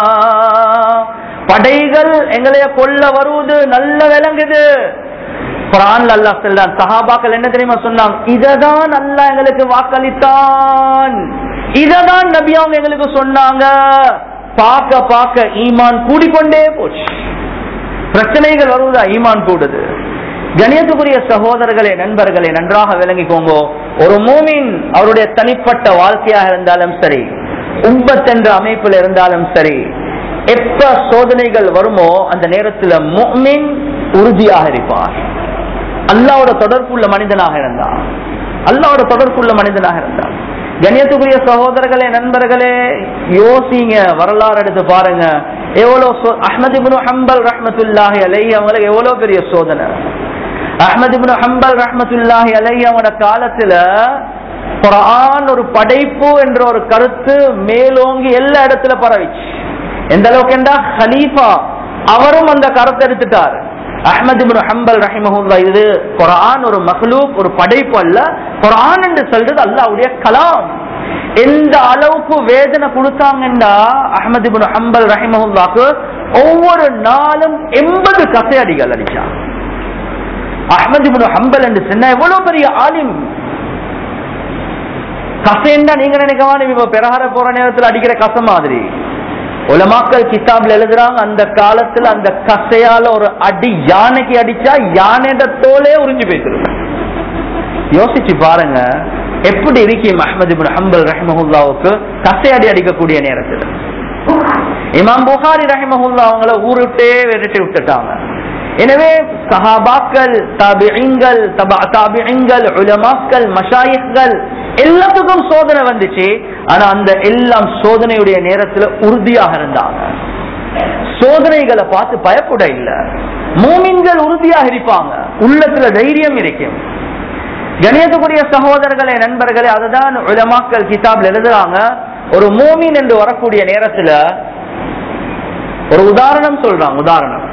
படைகள் எங்களைய கொல்ல வருவது நல்ல விளங்குது குரான் அல்லாஹ் சொல்றான் சஹாபாக்கள் என்ன தெரியுமா சொன்னாங்க இததான் அல்லாஹ் எங்களுக்கு வாக்களித்தான் இததான் நபி அவங்க எங்களுக்கு சொன்னாங்க பார்க்க பார்க்க ஈமான் கூடிக்கொண்டே போச்சு பிரச்சனைகள் வருவதா ஈமான் கூடுது கணியத்துக்குரிய சகோதரர்களே நண்பர்களே நன்றாக விளங்கிக்கோங்க ஒரு மூமின் அவருடைய தனிப்பட்ட வாழ்க்கையாக இருந்தாலும் சரி உம்பத் என்ற அமைப்பில் இருந்தாலும் சரி எப்ப சோதனைகள் வருமோ அந்த நேரத்தில் முஃமின் உறுதியாக இருப்பார் அல்லாவோட தொடர்புள்ள மனிதனாக இருந்தார் அல்லாவோட தொடர்புள்ள மனிதனாக இருந்தார் கண்ணியத்துக்குரிய சகோதரர்களே நண்பர்களே யோசிங்க வரலாறு எடுத்து பாருங்க எவ்வளவு சோ- அஹ்மது இப்னு ஹம்பல் ரஹ்மத்துல்லாஹி அலைஹி அவங்களுக்கு எவ்வளவு பெரிய சோதனை அஹ்மது இப்னு ஹம்பல் ரஹ்மத்துல்லாஹி அலைஹி அவங்களோட காலத்துல குர்ஆன் ஒரு படைப்பு என்ற ஒரு கருத்து மேலோங்கி எல்லா இடத்துல பரவிச்சு எந்த அளவுக்கு என்றா ஹலீஃபா அவரும் அந்த கருத்தை எடுத்துட்டார் அஹ்மது இப்னு ஹம்பல் ரஹிமஹுல்லா இது குர்ஆன் ஒரு மக்லூக் ஒரு படைப்பு அல்ல குர்ஆன் என்று சொல்றது அல்லாஹ்வுடைய கலாம் எந்த அளவுக்கு வேதனை கொடுத்தாங்கன்னா அஹ்மது இப்னு ஹம்பல் ரஹிமஹுல்லாக்கு ஒவ்வொரு நாளும் எண்பது கசையடிகள் அடிச்சான் அஹ்மது இப்னு ஹம்பல் என்று சொன்ன எவ்வளவு பெரிய ஆலிம் கசைன்னா நீங்க நினைக்கவான இப்ப பெரஹர போற நேரத்துல அடிக்கிற கச மாதிரி உலமாக்கள் கிதாப்ல எழுதுறாங்க அந்த காலத்துல அந்த கசையால ஒரு அடி யானைக்கு அடிச்சா யானையோட தோலே உறிஞ்சு போயிட்டு யோசிச்சு பாருங்க எப்படி இருக்கும் அஹ்மது இப்னு ஹம்பல் ரஹிமஹுல்லாவுக்கு கசையடி அடிக்கக்கூடிய நேரத்துல இமாம் புகாரி ரஹிமஹுல்லா அவங்கள ஊருட்டே விரட்டி விட்டுட்டாங்க எனவே சஹாபாக்கள் தாபிகள் தாபிகள் உலமாக்கள் மஷாயிகள் எல்லாத்துக்கும் சோதனை வந்துச்சு ஆனா அந்த எல்லாம் சோதனையுடைய நேரத்துல உறுதியாக இருந்தாங்க சோதனைகளை பார்த்து பயப்பட இல்ல மூமின்கள் உறுதியாக இருப்பாங்க உள்ளத்துல தைரியம் இருக்கும் கணியத்துக்குரிய சகோதரர்களே நண்பர்களே அதுதான் உலமாக்கள் கிதாப்ல எழுதுறாங்க ஒரு மூமின் என்று வரக்கூடிய நேரத்துல ஒரு உதாரணம் சொல்றாங்க உதாரணம்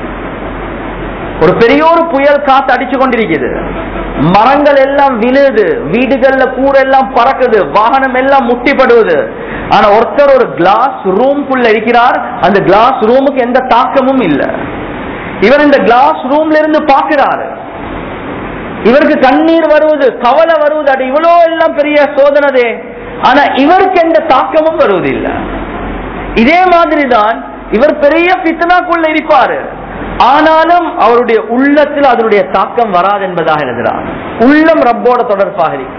ஒரு பெரிய ஒரு புயல் காத்து அடிச்சு கொண்டிருக்குது மரங்கள் எல்லாம் விழுது வீடுகள்ல கூட எல்லாம் பறக்குது வாகனம் எல்லாம் முட்டிப்படுவது ஆனா ஒருத்தர் ஒரு கிளாஸ் ரூம்குள்ள இருக்கிறார் அந்த கிளாஸ் ரூமுக்கு எந்த தாக்கமும் இல்ல இவர் இந்த கிளாஸ் ரூம்ல இருந்து பாக்குறாரு இவருக்கு கண்ணீர் வருவது கவலை வருவது அது இவ்வளோ எல்லாம் பெரிய சோதனதே ஆனா இவருக்கு எந்த தாக்கமும் வருவது இல்ல இதே மாதிரிதான் இவர் பெரிய பித்தனாக்குள்ள இருப்பாரு ஆனாலும் அவருடைய உள்ளத்தில் அதனுடைய தாக்கம் வராது என்பதாக எழுதுகிறார் உள்ளம் ரப்போட தொடர்பாக இருக்கு.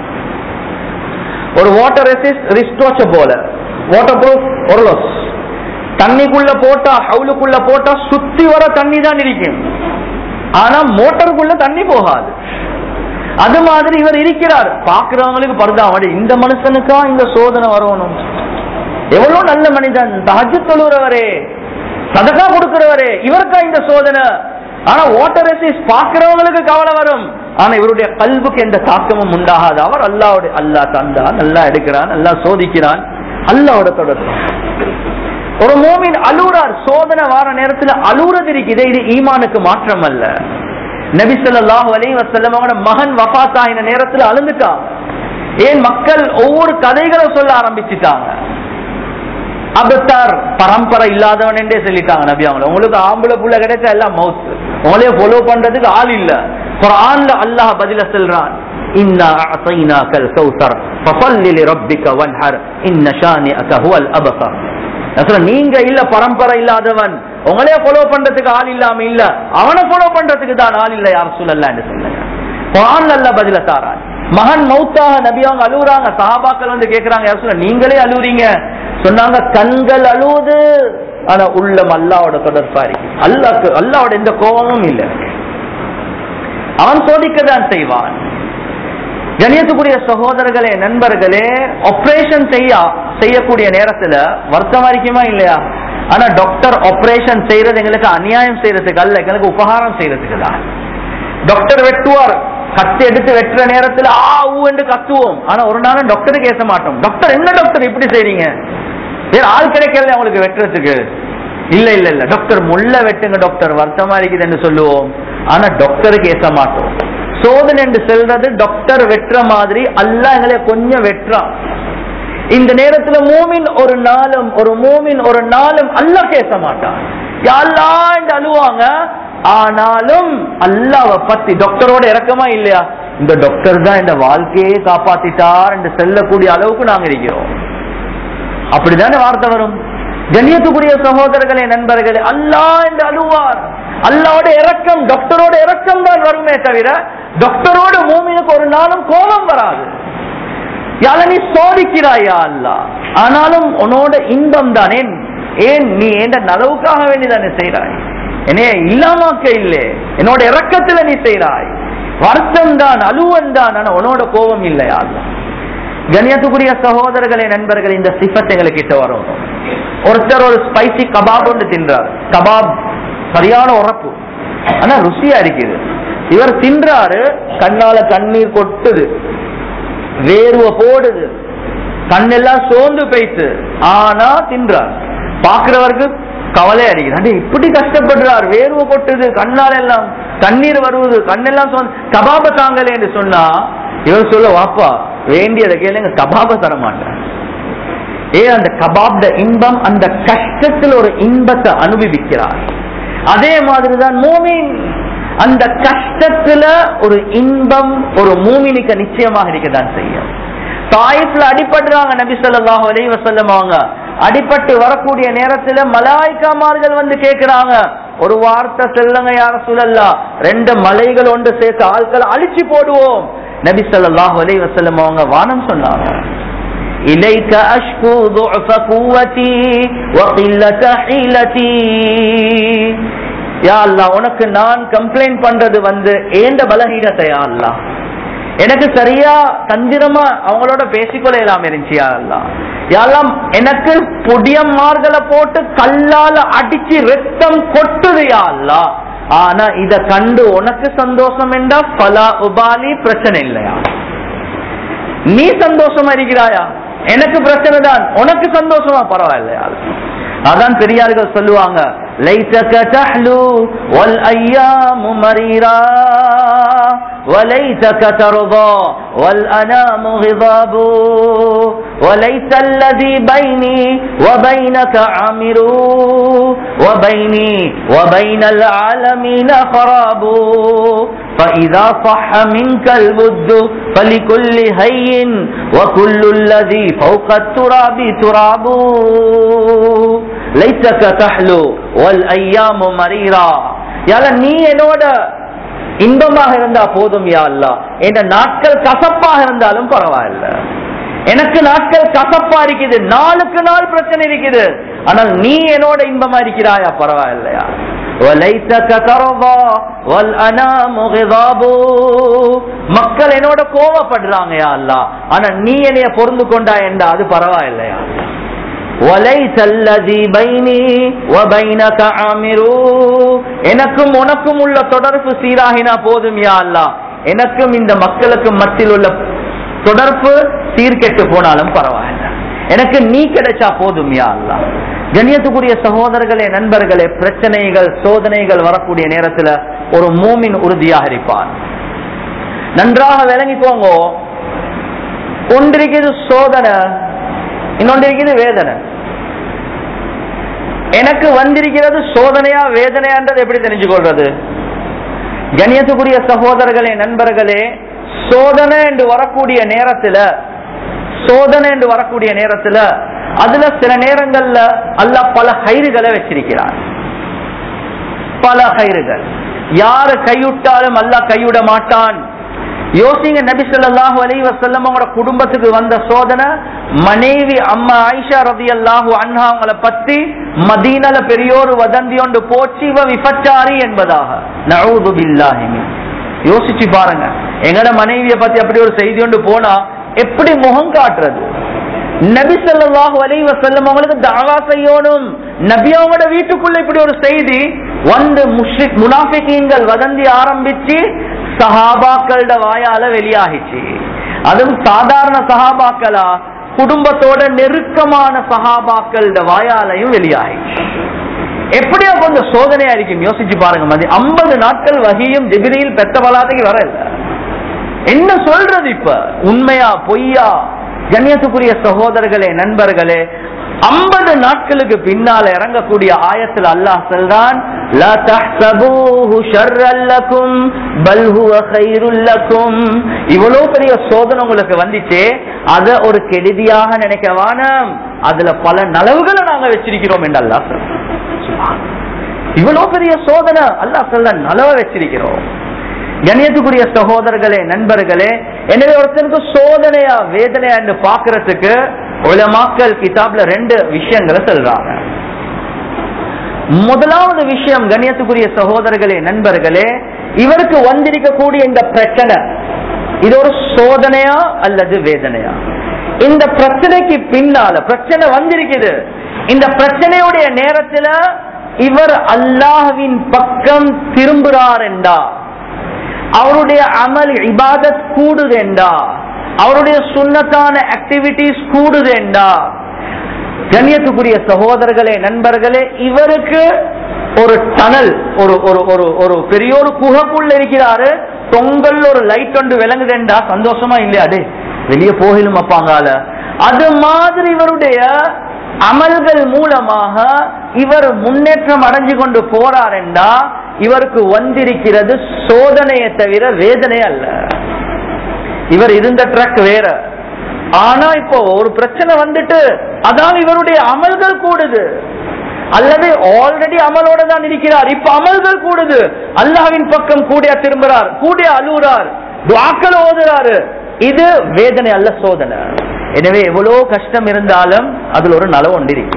ஒரு வாட்டர் ரெசிஸ்ட் ரிஸ்டோச்ச போல வாட்டர் ப்ரூஃப் ஒரலோஸ் தண்ணிக்குள்ள போட்டா ஹவுலுக்குள்ள போட்டா சுத்தி வர தண்ணி தான் இருக்கும் ஆனா மோட்டருக்குள்ள தண்ணி போகாது அது மாதிரி இவர் இருக்கிறார் பாக்குறவங்களுக்கு படுதாமடி இந்த மனுஷனுக்கா இந்த சோதனை வரணும் எவ்வளவு நல்ல மனிதன் தஹஜ் தொழுறவரே சதகா கொடுக்கிறவரே இவருக்கா இந்த சோதனை ஆனா ஓட்டர் ரெசிஸ் பாக்குறவங்களுக்கு கவலை வரும் ஆனா இவருடைய கல்வுக்கு எந்த தாக்கமும் உண்டாகாது அவர் அல்லாவுடைய அல்லா தந்தான் நல்லா எடுக்கிறான் நல்லா சோதிக்கிறான் அல்லாவோட தொடர்பு ஒரு மூமின் அலூரார் சோதனை வார நேரத்துல அலூறது இருக்குது இது ஈமானுக்கு மாற்றம் அல்ல நபி ஸல்லல்லாஹு அலைஹி வஸல்லம் அவரோட மகன் வஃபாத் ஆகின நேரத்துல அழுந்துட்டான் ஏன் மக்கள் ஒவ்வொரு கதைகளை சொல்ல ஆரம்பிச்சுட்டாங்க அபத்தார் பரம்பரை இல்லாதவன் என்றே சொல்லிட்டாங்க நபி அவங்க உங்களுக்கு ஆம்பளை புள்ள கிடைச்சா எல்லாம் மவுத் உங்களையே ஃபாலோ பண்றதுக்கு ஆள் இல்ல குர்ஆன்ல அல்லாஹ் பதில சொல்றான் இன்னா அஅதைனாக்கல் கௌசர் ஃபஸல்லி லிரப்பிக வன்ஹர் இன்ன ஷானிஅக ஹுவல் அபஸர் நான் சொல்றேன், நீங்க இல்ல பரம்பரை இல்லாதவன் உங்களே ஃபாலோ பண்றதுக்கு ஆள் இல்லாம இல்ல அவனை ஃபாலோ பண்றதுக்கு தான் ஆள் இல்ல யார் சொல்லல சொல்லுங்க குர்ஆன்ல அல்லாஹ் பதில தாரான் மகன் மௌத்தாக நபி அவங்க அழுகுறாங்க சஹாபாக்கள் வந்து கேக்குறாங்க யார் சொல்ல நீங்களே அழுவுறீங்க சொன்னாங்க கண்கள் அழுவுது ஆனா உள்ளம் அல்லாவோட தொடர்பா இருக்கு அல்லாக்கு அல்லாவோட எந்த கோபமும் இல்லை அவன் சோதிக்கதான் செய்வான் கணியத்துக்குரிய சகோதரர்களே நண்பர்களே ஆபரேஷன் செய்ய செய்யக்கூடிய நேரத்துல வருத்தமா இருக்குமா இல்லையா ஆனா டாக்டர் ஆபரேஷன் செய்யறது எங்களுக்கு அநியாயம் செய்யறதுக்கு அல்ல எங்களுக்கு உபகாரம் செய்யறதுக்கு தான் டாக்டர் வெட்டுவார் கத்தி எடுத்து வெட்டுற நேரத்துல ஆ ஊ என்று கத்துவோம் ஆனா ஒரு நாளும் டாக்டருக்கு ஏச மாட்டோம் டாக்டர் என்ன டாக்டர் இப்படி செய்றீங்க வேற ஆள் கிடைக்கல அவங்களுக்கு வெட்டுறதுக்கு இல்ல இல்ல இல்ல டாக்டர் முள்ள வெட்டுங்க டாக்டர் வருத்தமா இருக்குதுன்னு சொல்லுவோம் ஆனா டாக்டருக்கு ஏச மாட்டோம் சோதனை என்று செல்றது டாக்டர் வெட்டுற மாதிரி அல்ல எங்களை கொஞ்சம் வெட்டுறான் இந்த நேரத்துல மூமின் ஒரு நாளும் ஒரு மூமின் ஒரு நாளும் அல்ல பேச மாட்டான் யாரெல்லாம் என்று அழுவாங்க ஆனாலும் அல்லாவை பத்தி டாக்டரோட இறக்கமா இல்லையா இந்த டாக்டர் தான் இந்த வாழ்க்கையே காப்பாத்திட்டார் என்று செல்லக்கூடிய அளவுக்கு நாங்க இருக்கிறோம் அப்படித்தானே வார்த்தை வரும் கண்ணியத்துக்குரிய சகோதரர்களே நண்பர்களே அல்லாஹ் என்று அழுவார் அல்லாவோட இறக்கம் டாக்டரோட இறக்கம் தான் வருமே தவிர டாக்டரோட மூமினுக்கு ஒரு நாளும் கோபம் வராது யால நீ சோதிக்கிறாயா அல்லா ஆனாலும் உன்னோட இன்பம் தானே ஏன் நீ என்ற நலவுக்காக வேண்டிதானே செய்றாய் என்னைய இல்லாமாக்க இல்லை என்னோட இறக்கத்துல நீ செய்றாய் வருத்தம் தான் அலுவன் தான் ஆனா உன்னோட கோபம் இல்லையா அல்லா கண்ணியத்துக்குரிய சகோதரர்களே நண்பர்கள் இந்த சிஃபத் எங்களுக்கு வரும் ஒருத்தர் ஒரு ஸ்பைசி கபாப் ஒன்று தின்றார் கபாப் சரியான உரப்பு ஆனா ருசியா இருக்குது இவர் தின்றாரு கண்ணால கண்ணீர் கொட்டுது வேர்வை போடுது கண்ணெல்லாம் சோர்ந்து போயிட்டு ஆனா தின்றார் பாக்குறவருக்கு கவலை அடிக்கிறார் அடே, இப்படி கஷ்டப்படுறார் வேர்வை கொட்டுது கண்ணால் எல்லாம் கண்ணீர் வருவது கண்ணெல்லாம் சோர்ந்து கபாப தாங்கலே என்று சொன்னா இவர் சொல்ல வாப்பா வேண்டியதை கேளுங்க கபாப தர மாட்டேன் ஏ அந்த கபாப்ட இன்பம் அந்த கஷ்டத்தில் ஒரு இன்பத்தை அனுபவிக்கிறார் அதே மாதிரிதான் மூமின் அந்த கஷ்டத்துல ஒரு இன்பம் ஒரு மூமினுக்கு நிச்சயமாக இருக்கதான் செய்யும் தாயிப்ல அடிபடுறாங்க நபி ஸல்லல்லாஹு அலைஹி வஸல்லம் அவங்க அடிபட்டு வரக்கூடிய நேரத்துல மலாய்க்காமார்கள் வந்து கேக்குறாங்க ஒரு வார்த்தை செல்லுங்க யார சொல்லல்லா ரெண்டு மலைகள் ஒன்று சேர்த்து ஆட்களை அழிச்சு போடுவோம் நபி ஸல்லல்லாஹு அலைஹி வஸல்லம் அவங்க வானம் சொன்னாங்க إليك أشكو ضعف قوتي وقلة حيلتي யா அல்லா உனக்கு நான் கம்ப்ளைண்ட் பண்றது வந்து ஏண்ட பலகீனத்தை யா அல்லா எனக்கு சரியா தந்திரமா அவங்களோட பேசிக்கொள்ளலாம் இருந்துச்சு யா அல்லா யாரெல்லாம் எனக்கு புடியம்மார்களை போட்டு கல்லால அடிச்சு ரத்தம் கொட்டுது யா அல்லா ஆனா இத கண்டு உனக்கு சந்தோஷம் என்றா பல உபாலி பிரச்சனை இல்லையா நீ சந்தோஷமா இருக்கிறாயா எனக்கு பிரச்சனை தான் உனக்கு சந்தோஷமா பரவாயில்லையா அதான் பெரியார்கள் சொல்லுவாங்க லைத்தக தஹ்லு வல் ஐயாமு மரீரா وليتك ترضى والأنام غضاب وليس الذي بيني وبينك عامر وبيني وبين العالمين خراب فإذا صح منك الود فلكل هي وكل الذي فوق التراب تراب ليتك تحلو والأيام مريرا யால நீ என்னோட இன்பமாக இருந்தா போதும் யா அல்லா என்ற நாட்கள் கசப்பாக இருந்தாலும் பரவாயில்ல எனக்கு நாட்கள் கசப்பா இருக்குது நாளுக்கு நாள் பிரச்சனை இருக்குது ஆனால் நீ என்னோட இன்பமா இருக்கிறாயா பரவாயில்லையா وَلَيْتَكَ تَرْضَى وَالْأَنَامُ غِضَابُ மக்கள் என்னோட கோவப்படுறாங்க யா அல்லாஹ் ஆனா நீ என்னைய பொருந்து கொண்டா என்றா அது பரவாயில்லையா وَلَيْسَ الَّذِي بَيْنِي وَبَيْنَكَ عَامِرُ எனக்கும் உனக்கும் உள்ள தொடர்பு சீராகினா போதும் யா அல்லாஹ் எனக்கும் இந்த மக்களுக்கும் மத்தியில் உள்ள தொடர்பு சீர்கெட்டு போனாலும் பரவாயில்லை எனக்கு நீ கிடைச்சா போதும் யா அல்லாஹ் கண்ணியத்துக்குரிய சகோதரர்களே நண்பர்களே பிரச்சனைகள் சோதனைகள் வரக்கூடிய நேரத்துல ஒரு மூமின் உறுதியாக இருப்பார் நன்றாக விளங்கிக்கோங்க ஒன்றிருக்கிறது சோதனை இன்னொன்று இருக்குது வேதனை எனக்கு வந்திருக்கிறது சோதனையா வேதனையான்றது எப்படி தெரிஞ்சு கொள்றது கணியத்துக்குரிய சகோதரர்களே நண்பர்களே சோதனை என்று வரக்கூடிய நேரத்துல சோதனை என்று வரக்கூடிய நேரத்துல அதுல சில நேரங்கள்ல அல்லாஹ் பல கயிறுகளை வச்சிருக்கிறார் பல கயிறுகள் யாரு கைவிட்டாலும் அல்லாஹ் கைவிட மாட்டான் யோசிங்க நபி ஸல்லல்லாஹு அலைஹி வஸல்லம் அவங்களோட குடும்பத்துக்கு வந்த சோதனை மனைவி அம்மா ஆயிஷா ரலியல்லாஹு அன்ஹா அவங்கள பத்தி மதீனால பெரியோரு வதந்தி ஒன்று போச்சு இவ விபச்சாரி என்பதாக நஊது பில்லாஹி மின். யோசிச்சு பாருங்க எங்கட மனைவியை பத்தி அப்படி ஒரு செய்தி ஒன்று போனா எப்படி முகம் காட்டுறது நபி ஸல்லல்லாஹு அலைஹி வஸல்லம் அவங்களுக்கு தஆவா செய்யணும் நபி அவங்களோட வீட்டுக்குள்ள இப்படி ஒரு செய்தி வந்து முஷ்ரிக் முனாஃபிகீன்கள் வதந்தி ஆரம்பிச்சு சஹாபாக்களோட வாயால வெளியாகிச்சு அதுவும் சாதாரண சஹாபாக்களா குடும்பத்தோட நெருக்கமான சஹாபாக்களோட வாயாலையும் வெளியாகிச்சு எப்படியா கொஞ்சம் சோதனையா இருக்கும் யோசிச்சு பாருங்க மதி ஐம்பது நாட்கள் வகியும் ஜிபிரியில் பெத்த பலாதைக்கு வரல என்ன சொல்றது இப்ப உண்மையா பொய்யா கண்ணியத்துக்குரிய சகோதரர்களே நண்பர்களே ஐம்பது நாட்களுக்கு பின்னால இறங்கக்கூடிய ஆயத்தில் அல்லாஹ் சொல்றான் "லா தஹ்சபூஹு ஷர்ரல் லக்கும், பல் ஹுவ கைருல் லக்கும்." இவ்வளவு பெரிய சோதனை உங்களுக்கு வந்துச்சே அத ஒரு கெடுதியாக நினைக்க வேணாம் அதுல பல நலவுகளை நாங்க வச்சிருக்கிறோம் என்று அல்லாஹ் சொல்றான் இவ்வளவு பெரிய சோதனை அல்லாஹ் சொல்ல நலவ வச்சிருக்கிறோம் கணியத்துக்குரிய சகோதரர்களே நண்பர்களே எனவே ஒருத்தனுக்கு சோதனையா வேதனையா என்று பாக்குறதுக்கு உலமாக்கல் கிதாப்ல ரெண்டு விஷயங்களை சொல்றாங்க முதலாவது விஷயம் கண்ணியத்துக்குரிய சகோதரர்களே நண்பர்களே இவருக்கு வந்திருக்கக்கூடிய இந்த பிரச்சனை இது ஒரு சோதனையா அல்லது வேதனையா இந்த பிரச்சனைக்கு பின்னால பிரச்சனை வந்திருக்குது இந்த பிரச்சனையுடைய நேரத்துல இவர் அல்லாஹ்வின் பக்கம் திரும்புறார் என்றா அவருடைய அமல் இபாதத் கூடுதேண்டா அவருடைய சுண்ணத்தான ஆக்டிவிட்டிஸ் கூடுதேண்டா கண்ணியத்துக்குரிய சகோதரர்களே நண்பர்களே இவருக்கு ஒரு டனல் ஒரு ஒரு ஒரு ஒரு பெரிய ஒரு குகைக்குள்ள இருக்கிறாரு தொங்கல் ஒரு லைட் ஒன்று விளங்குதேண்டா சந்தோஷமா இல்லையா டே வெளியே போகலும் அப்பாங்கால அது மாதிரி இவருடைய அமல்கள் மூலமாக இவர் முன்னேற்றம் அடைஞ்சு கொண்டு போறாரெண்டா இவருக்கு வந்திருக்கிறது சோதனையை தவிர வேதனை அல்ல இவர் இருந்த ட்ரக் வேற ஆனா இப்போ ஒரு பிரச்சனை வந்துட்டு அதான் இவருடைய அமல்கள் கூடுது அல்லது ஆல்ரெடி அமலோட தான் இருக்கிறார் இப்ப அமல்கள் கூடுது அல்லாஹ்வின் பக்கம் கூடிய திரும்புறார் கூடிய அழுகுறார் துவாக்கள் ஓதுறாரு இது வேதனை அல்ல சோதனை எனவே எவ்வளவு கஷ்டம் இருந்தாலும் அதுல ஒரு நலவு ஒன்று இருக்கு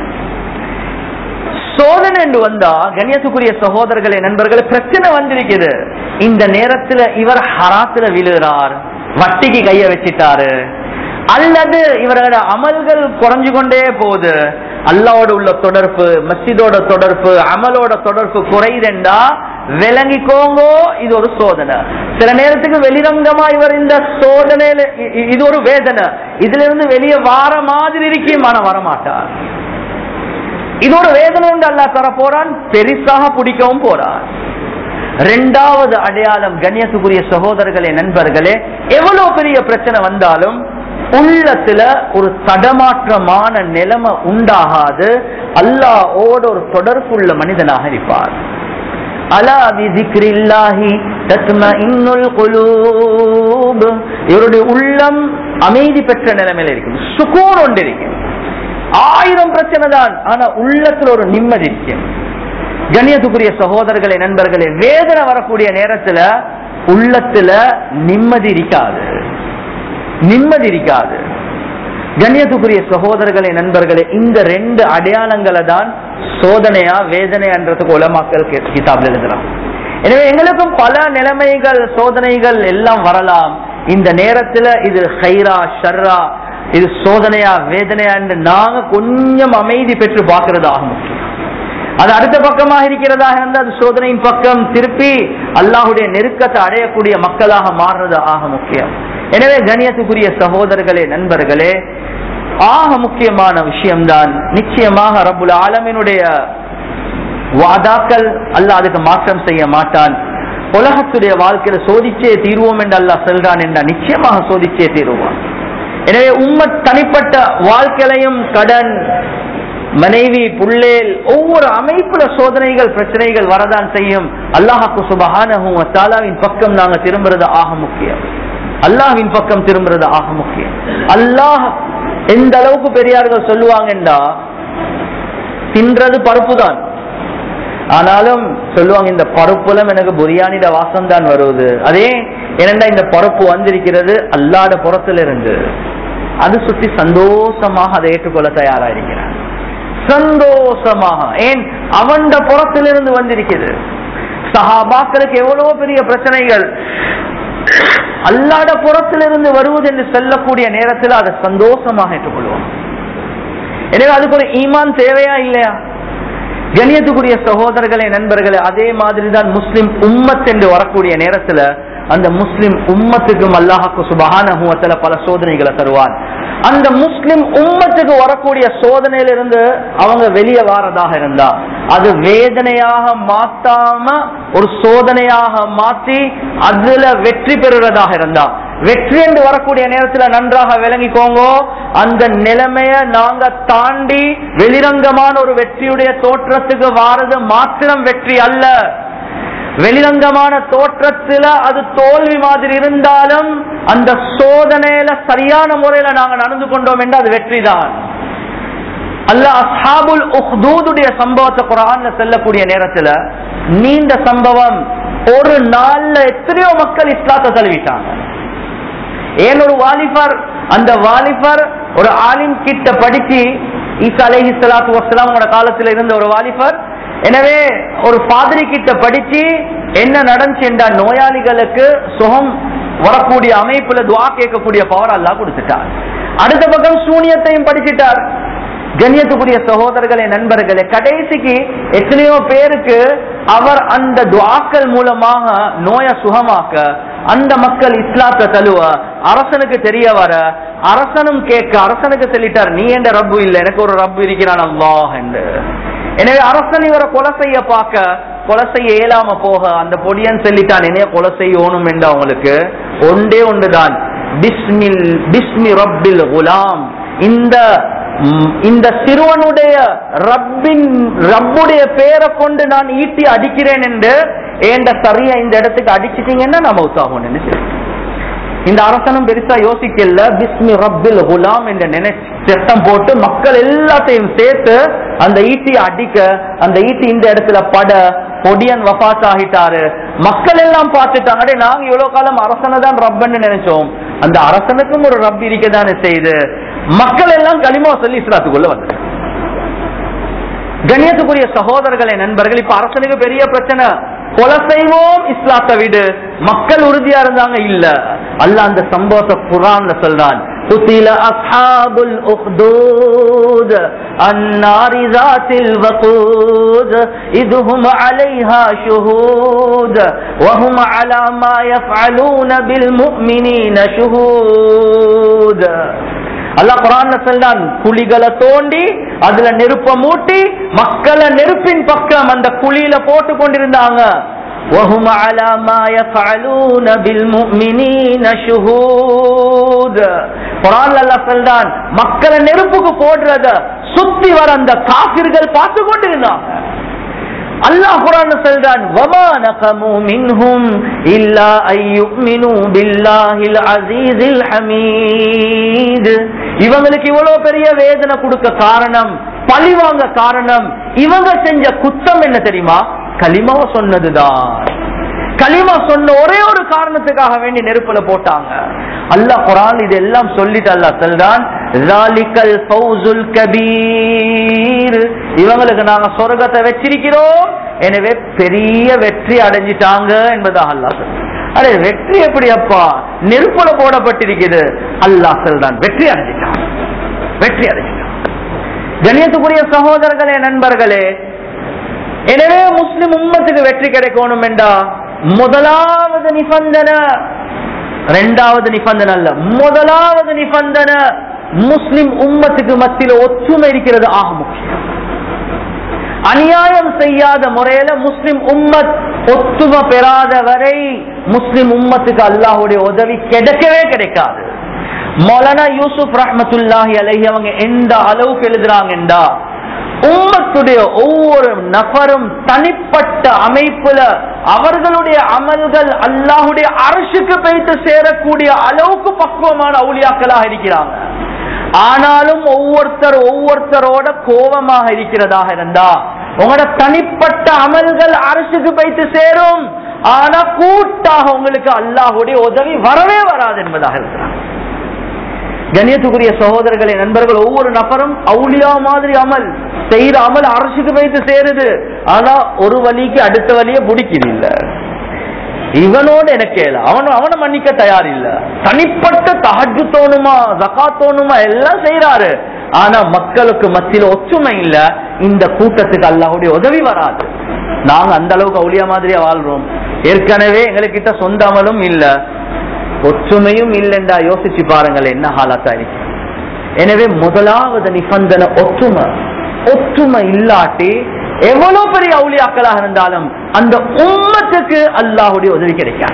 சோதனை என்று வந்தா கண்ணியத்துக்குரிய சகோதரர்களே நண்பர்களே பிரச்சனை வந்திருக்குது இந்த நேரத்துல இவர் ஹராத்துல விழுகிறார் வட்டிக்கு கைய வச்சிட்டாரு அல்லது இவரோட அமல்கள் குறைஞ்சு கொண்டே போகுது அல்லாவோட உள்ள தொடர்பு மஸ்ஜிதோட தொடர்பு அமலோட தொடர்பு குறையுதுண்டா விளங்கிக்கோங்கோ இது ஒரு சோதனை சில நேரத்துக்கு வெளிரங்கமா இவர் இந்த சோதனையில இ- இ- இது ஒரு வேதனை இதுல இருந்து வெளியே வார மாதிரி இருக்கும் ஆனா வரமாட்டார் இது ஒரு வேதனை உண்டு அல்லா தர போறான் பெரிசாக பிடிக்கவும் போறான் ரெண்டாவது அடையாளம் கண்ணியத்துக்குரிய சகோதரர்களே நண்பர்களே எவ்வளவு பெரிய பிரச்சனை வந்தாலும் உள்ளத்துல ஒரு தடமாற்றமான நிலைமை உண்டாகாது அல்லாஹ்வோட ஒரு தொடர்புள்ள மனிதனாக இருப்பார் அலா பிதிக்ரில்லாஹி தத்மஇன்னுல் குலூப் இவருடைய உள்ளம் அமைதி பெற்ற நிலைமையில இருக்கும் சுகூன் ஒன்று இருக்கும் ஆயிரம் பிரச்சனை தான் ஆனா உள்ளத்துல ஒரு நிம்மதி இருக்கும் கண்ணியத்துக்குரிய சகோதரர்களே நண்பர்களே வேதனை வரக்கூடிய நேரத்துல உள்ளத்துல நிம்மதி இருக்காது நிம்மதி இருக்காது கண்ணியத்துக்குரிய சகோதரர்களே நண்பர்களே இந்த ரெண்டு அடையாளங்களை தான் சோதனையா வேதனைன்றதுக்கு உலமாக்கல் கி- கிதாப்ல எழுதுறான் எனவே எங்களுக்கும் பல நிலைமைகள் சோதனைகள் எல்லாம் வரலாம் இந்த நேரத்துல இது ஹைரா ஷர்ரா இது சோதனையா வேதனையா என்று நாங்க கொஞ்சம் அமைதி பெற்று பார்க்கிறது ஆக முக்கியம் அது அடுத்த பக்கமாக இருக்கிறதாக இருந்தால் அது சோதனையின் பக்கம் திருப்பி அல்லாஹுடைய நெருக்கத்தை அடையக்கூடிய மக்களாக மாறுறது ஆக முக்கியம் எனவே கணியத்துக்குரிய சகோதரர்களே நண்பர்களே ஆக முக்கியமான விஷயம்தான் நிச்சயமாக ரப்புல் ஆலமினுடைய வாதாக்கள் அல்லாஹ் அதுக்கு மாற்றம் செய்ய மாட்டான் உலகத்துடைய வாழ்க்கையில சோதிச்சே தீர்வோம் என்று அல்லாஹ் சொல்றான் என்றால் நிச்சயமாக சோதிச்சே தீருவான் எனவே உம்மத் தனிப்பட்ட வாழ்க்கையிலையும் கடன் மனைவி புள்ளேல் ஒவ்வொரு அமைப்புல சோதனைகள் பிரச்சனைகள் வரதான் செய்யும் அல்லாஹாக்கு சுபஹானஹு வ தஆலாவின் பக்கம் நாங்க திரும்புறது ஆக முக்கியம் அல்லாஹ்வின் பக்கம் திரும்புறது ஆக முக்கியம் அல்லாஹ் எந்த அளவுக்கு பெரியார்கள் சொல்லுவாங்கன்றா தின்றது பருப்பு தான் ஆனாலும் சொல்லுவாங்க இந்த பருப்புலம் எனக்கு பிரியாணிட வாசம் தான் வருவது அதே ஏனென்றா இந்த பருப்பு வந்திருக்கிறது அல்லாத புறத்துல இருந்து அது சுற்றி சந்தோஷமாக அதை ஏற்றுக்கொள்ள தயாரா இருக்கிறான் சந்தோஷமாக ஏன் அவண்ட புறத்திலிருந்து வந்திருக்கிறது சஹாபாக்களுக்கு எவ்வளவு பெரிய பிரச்சனைகள் அல்லாட புறத்திலிருந்து வருவது என்று சொல்லக்கூடிய நேரத்தில் அதை சந்தோஷமாக ஏற்றுக்கொள்வோம் எனவே அதுக்கு ஒரு ஈமான் தேவையா இல்லையா கணியத்துக்குரிய சகோதரர்களே நண்பர்களே அதே மாதிரி தான் முஸ்லிம் உம்மத் என்று வரக்கூடிய நேரத்துல அந்த முஸ்லிம் உம்மத்துக்கும் அல்லாஹாக்கு சுபஹானஹுவத்துல பல சோதனைகளை தருவான் அந்த முஸ்லிம் உம்மத்துக்கு வரக்கூடிய சோதனையிலிருந்து அவங்க வெளியே வாரதாக இருந்தா அது வேதனையாக மாத்தாம ஒரு சோதனையாக மாத்தி அதுல வெற்றி பெறுறதாக இருந்தா வெற்றி என்று வரக்கூடிய நேரத்துல நன்றாக விளங்கிக்கோங்க அந்த நிலைமைய நாங்க தாண்டி வெளிரங்கமான ஒரு வெற்றியுடைய தோற்றத்துக்கு வாரது மாத்திரம் வெற்றி அல்ல வெளிரங்கமான தோற்றத்துல அது தோல்வி மாதிரி இருந்தாலும் அந்த சோதனையில சரியான முறையில நாங்க நடந்து கொண்டோம் என்று அது வெற்றிதான் அல்ல அஸ்ஹாபுல் உஹ்தூதுடைய சம்பவத்தை குரான்ல செல்லக்கூடிய நேரத்துல நீண்ட சம்பவம் ஒரு நாள்ல எத்தனையோ மக்கள் இஸ்லாத்தை தழுவிட்டாங்க ஏன் ஒரு வாலிபர் அந்த வாலிபர் ஒரு ஆலிம் கிட்ட படிச்சு ஈசா அலைஹி ஸலாத்து வஸ்ஸலாமோட காலத்துல இருந்த ஒரு வாலிபர் எனவே ஒரு பாதிரி கிட்ட படிச்சு என்ன நடந்துச்சு என்றால் நோயாளிகளுக்கு சுகம் வரக்கூடிய அமைப்புல துவா கேட்கக்கூடிய பவர் அல்லாஹ் கொடுத்துட்டார் அடுத்த பக்கம் சூனியத்தையும் படிச்சிட்டார் கண்ணியத்துக்குரிய சகோதரர்களே நண்பர்களே கடைசிக்கு எத்தனையோ பேருக்கு அவர் அந்த துவாக்கள் மூலமாக நோயை சுகமாக்க அந்த மக்கள் இஸ்லாத்தை தழுவ அரசனுக்கு தெரிய வர அரசனும் கேட்க அரசனுக்கு சொல்லிட்டார் நீ என்ற ரப்பு இல்லை எனக்கு ஒரு ரப்பு இருக்கிறான் அல்லாஹ் என்று எனவே அரசன் இவரை கொலை செய்ய பார்க்க கொலை செய்ய இயலாம போக அந்த பொடியன் சொல்லிட்டான் என்னைய கொலை செய்யணும் என்று அவங்களுக்கு ஒன்றே ஒன்றுதான் பிஸ்மில் பிஸ்மி ரப்பில் குலாம் இந்த ம், இந்த சிறுவனுடைய ரப்பின் ரப்புடைய பேரை கொண்டு நான் ஈட்டி அடிக்கிறேன் என்று ஏண்ட சரியா இந்த இடத்துக்கு அடிச்சிட்டீங்கன்னா நான் உத்தாகும் இந்த அரசனும் பெருசா யோசிக்கல பிஸ்மி ரப்பில் குலாம் என்ற நினைச்சு சட்டம் போட்டு மக்கள் எல்லாத்தையும் சேர்த்து அந்த ஈட்டியை அடிக்க அந்த ஈட்டி இந்த இடத்துல பட பொடியன் வபாத் ஆகிட்டாரு மக்கள் எல்லாம் பார்த்துட்டாங்க "அடே, நாங்க இவ்வளவு காலம் அரசனை தான் ரப்பன்னு நினைச்சோம் அந்த அரசனுக்கும் ஒரு ரப் இருக்கதானே செய்து மக்கள் எல்லாம் களிமா சொல்லி இஸ்லாத்துக்குள்ள வந்து கண்ணியத்துக்குரிய சகோதரர்களே நண்பர்கள் இப்ப அரசனுக்கு பெரிய பிரச்சனை கொலை செய்வோம் இஸ்லாத்தை விடு மக்கள் உறுதியா இருந்தாங்க இல்ல அல்லாஹ் அந்த சம்பவத்தை குரான்ல சொல்றான் قتل أصحاب الأخدود النار ذات الوقود إذ هم عليها شهود وهم على ما يفعلون بالمؤمنين شهود அல்லாஹ் குரான்ல சொல்றான் குழிகளை தோண்டி அதுல நெருப்ப மூட்டி மக்களை நெருப்பின் பக்கம் அந்த குழியில போட்டு கொண்டிருந்தாங்க وهم على ما يفعلون بالمؤمنين شهود குரான்ல அல்லாஹ் சொல்றான் மக்களை நெருப்புக்கு போடுறத சுத்தி வர அந்த காபிர்கள் பார்த்து கொண்டிருந்தாங்க அல்லாஹ் குரான் சொல்றான் வமா நகமு மின்ஹும் இல்லா ஐயுமினு பில்லாஹில் அஸீஸில் ஹமீத் இவங்களுக்கு இவ்வளவு பெரிய வேதனை கொடுக்க காரணம் பழிவாங்க காரணம் இவங்க செஞ்ச குத்தம் என்ன தெரியுமா களிமாவ சொன்னதுதான் களிமா சொன்ன ஒரே ஒரு காரணத்துக்காக வேண்டி நெருப்புல போட்டாங்க அல்லாஹ் குரான் இதெல்லாம் சொல்லிட்டு அல்லாஹ் சொல்றான் "ذَلِكَ الْفَوْزُ الْكَبِيرُ." இவங்களுக்கு நாங்க சொர்க்கத்தை வச்சிருக்கிறோம் எனவே பெரிய வெற்றி அடைஞ்சிட்டாங்க என்பதாக அல்லாஹ் சொல்றான் அடே வெற்றி எப்படி அப்பா நெருப்புல போடப்பட்டிருக்குது அல்லாஹ் சொல்றான் வெற்றி அடைஞ்சிட்டான் வெற்றி அடைஞ்சிட்டான் கணியத்துக்குரிய சகோதரர்களே நண்பர்களே எனவே முஸ்லிம் உம்மத்துக்கு வெற்றி கிடைக்கணும் என்றா முதலாவது நிபந்தனை ரெண்டாவது நிபந்தனை அல்ல முதலாவது நிபந்தனை முஸ்லிம் உம்மத்துக்கு மத்தியில ஒற்றுமை இருக்கிறது ஆக முக்கியம் அநியாயம் செய்யாத முறையில முஸ்லிம் உம்மத் ஒத்துமை பெறாத வரை முஸ்லிம் உம்மத்துக்கு அல்லாஹுடைய உதவி கிடைக்கவே கிடைக்காது மௌலானா யூசுப் ரஹ்மத்துல்லாஹி அலைஹி அவங்க எந்த அளவுக்கு எழுதுறாங்கண்டா உம்மத்துடைய ஒவ்வொரு நபரும் தனிப்பட்ட அமைப்புல அவர்களுடைய அமல்கள் அல்லாஹுடைய அரசுக்கு போய்த்து சேரக்கூடிய அளவுக்கு பக்குவமான அவுளியாக்களாக இருக்கிறாங்க ஆனாலும் ஒவ்வொருத்தர் ஒவ்வொருத்தரோட கோபமாக இருக்கிறதாக இருந்தா உங்களோட தனிப்பட்ட அமல்கள் அரசுக்கு போய்த்து சேரும் ஆனா கூட்டாக உங்களுக்கு அல்லாஹுடைய உதவி வரவே வராது என்பதாக இருக்கிறாங்க கண்ணியத்துக்குரிய சகோதரர்களே நண்பர்கள் ஒவ்வொரு நபரும் அவுளியா மாதிரி அமல் செய்யற அமல் அரசுக்கு வைத்து சேருது ஆனா ஒரு வழிக்கு அடுத்த வழியை பிடிக்குது இல்ல இவனோட எனக்கு இல்ல அவன் அவனை மன்னிக்க தயார் இல்ல தனிப்பட்ட தஹஜு தோணுமா ஜக்கா தோணுமா எல்லாம் செய்யறாரு ஆனா மக்களுக்கு மத்தியில ஒற்றுமை இல்ல இந்த கூட்டத்துக்கு அல்லாஹுடைய உதவி வராது நாங்க அந்த அளவுக்கு அவுளியா மாதிரியா வாழ்றோம் ஏற்கனவே எங்ககிட்ட சொந்த அமலும் இல்ல ஒற்றுமையும் இல்லைண்டா யோசிச்சு பாருங்கள் என்ன ஹாலாத்தா இருக்கு எனவே முதலாவது நிபந்தனை ஒற்றுமை ஒற்றுமை இல்லாட்டி எவ்வளவு பெரிய அவுளியாக்களாக இருந்தாலும் அந்த உம்மத்துக்கு அல்லாஹுடைய உதவி கிடைக்காது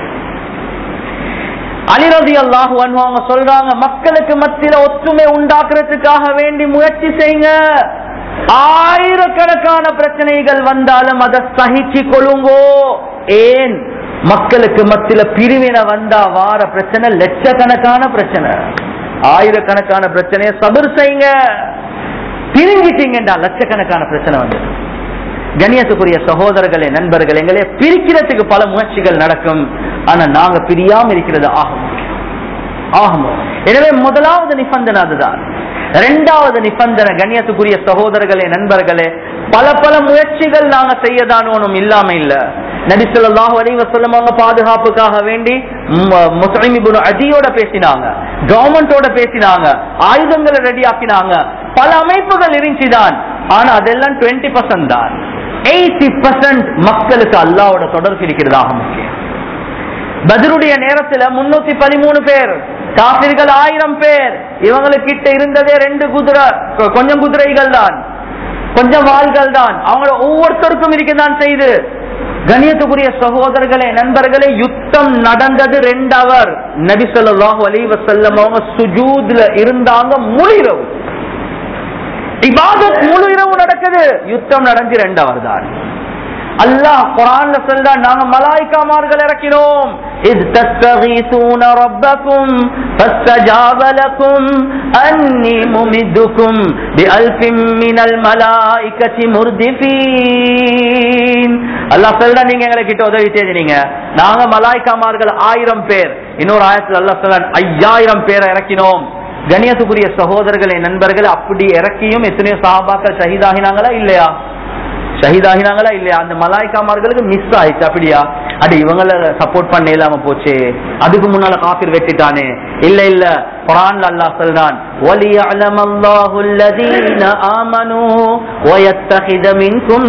அலிரதி அல்லாஹு அவங்க சொல்றாங்க மக்களுக்கு மத்தியில ஒற்றுமை உண்டாக்குறதுக்காக வேண்டி முயற்சி செய்யுங்க ஆயிரக்கணக்கான பிரச்சனைகள் வந்தாலும் அதை சகிச்சு கொள்ளுங்கோ ஏன் மக்களுக்கு மத்தியில பிரிவினை வந்தா வார பிரச்சனை லட்சக்கணக்கான பிரச்சனை ஆயிரக்கணக்கான பிரச்சனையை சபர் செய்யுங்க பிரிஞ்சிட்டீங்கடா லட்சக்கணக்கான பிரச்சனை வந்து கண்ணியத்துக்குரிய சகோதரர்களே நண்பர்கள் எங்களே பிரிக்கிறதுக்கு பல முயற்சிகள் நடக்கும் ஆனா நாங்க பிரியாம இருக்கிறது ஆகும் ஆகும் எனவே முதலாவது நிபந்தனை அதுதான் இரண்டாவது நிபந்தனை கண்ணியத்துக்குரிய சகோதரர்களே நண்பர்களே பல பல முயற்சிகள் நாங்க செய்யதான் ஒன்றும் இல்லாம இல்ல நபி ஸல்லல்லாஹு அலைஹி வஸல்லம் அவங்க பாதுகாப்புக்காக வேண்டி மு- முஸ்லிம் இப்னு அஜியோட பேசினாங்க கவர்மெண்டோட பேசினாங்க ஆயுதங்களை ரெடி ஆக்கினாங்க பல அமைப்புகள் இருந்துச்சுதான் ஆனா அதெல்லாம் 20% பர்சன்ட் தான் எயிட்டி பர்சன்ட் மக்களுக்கு அல்லாவோட தொடர்பு இருக்கிறதாக முக்கியம் பத்ருடைய நேரத்துல முன்னூத்தி பதிமூணு பேர் காபிர்கள் ஆயிரம் பேர் இவங்களுக்கிட்ட இருந்ததே ரெண்டு குதிரை கொ- கொஞ்சம் குதிரைகள் தான் கொஞ்சம் வாள்கள் தான் அவங்கள ஒவ்வொருத்தருக்கும் இருக்கதான் செய்து கணியத்துக்குரிய சகோதரர்களே நண்பர்களே யுத்தம் நடந்தது ரெண்டு அவர் நபி ஸல்லல்லாஹு அலைஹி வஸல்லம் அவங்க சுஜூத்ல இருந்தாங்க முழு இரவு இபாதத் முழு இரவு நடக்குது யுத்தம் நடந்து ரெண்டு அவர் தான் அல்லாஹ் குரான்ல சொல்றான் நாங்க மலாய்க்காமார்கள் இறக்கினோம் إذ تستغيثون ربكم فاستجاب لكم أني ممدكم بألف من الملائكة مردفين அல்லாஹ் சொல்றான் நீங்க எங்களை கிட்ட உதவி தேடினீங்க நாங்க மலாய்க்காமார்கள் ஆயிரம் பேர் இன்னொரு ஆயத்துல அல்லாஹ் சொல்றான் ஐயாயிரம் பேரை இறக்கினோம் கணியத்துக்குரிய சகோதரர்களே நண்பர்கள் அப்படி இறக்கியும் எத்தனையோ சஹாபாக்கள் ஷஹீதாகினாங்களா இல்லையா ஷஹீதாகினாங்களா இல்லையா அந்த மலாய்க்காமார்களுக்கு மிஸ் ஆயிடுச்சு அப்படியா அது இவங்கள சப்போர்ட் பண்ண இல்லாம போச்சு அதுக்கு முன்னால காஃபிர் வெட்டிட்டானே இல்ல இல்ல குரான்ல அல்லாஹ் சொல்றான் وَلِيَعْلَمَ اللَّهُ الَّذِينَ آمَنُوا وَيَتَّخِذَ مِنكُمْ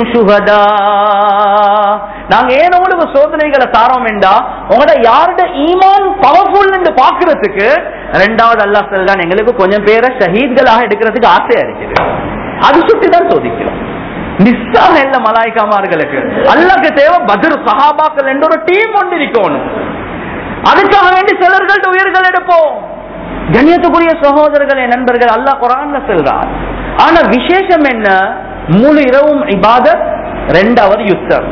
شُهَدَاءَ நாங்க ஏன் உங்களுக்கு சோதனைகளை தாரோம் என்றா உங்களோட யாரோட ஈமான் பவர்ஃபுல் என்று பாக்குறதுக்கு ரெண்டாவது அல்லாஹ் சொல்றான் எங்களுக்கு கொஞ்சம் பேரை ஷஹீத்களாக எடுக்கிறதுக்கு ஆசையா இருக்குது அது சுட்டி தான் சோதிக்கிறோம் நிஸ்ஸாக இல்ல மலாய்க்காமார்களுக்கு அல்லாஹ்க்கு தேவை பதில் சஹாபாக்கள் என்ற ஒரு டீம் ஒன்று இருக்கணும் அதுக்காக வேண்டி சிலர்கள்ட்ட உயிர்கள் எடுப்போம் கண்ணியத்துக்குரிய சகோதரர்களே நண்பர்கள் அல்லாஹ் குரான்ல சொல்றார் ஆனா விசேஷம் என்ன முழு இரவும் இபாதத் ரெண்டாவது யுத்தம்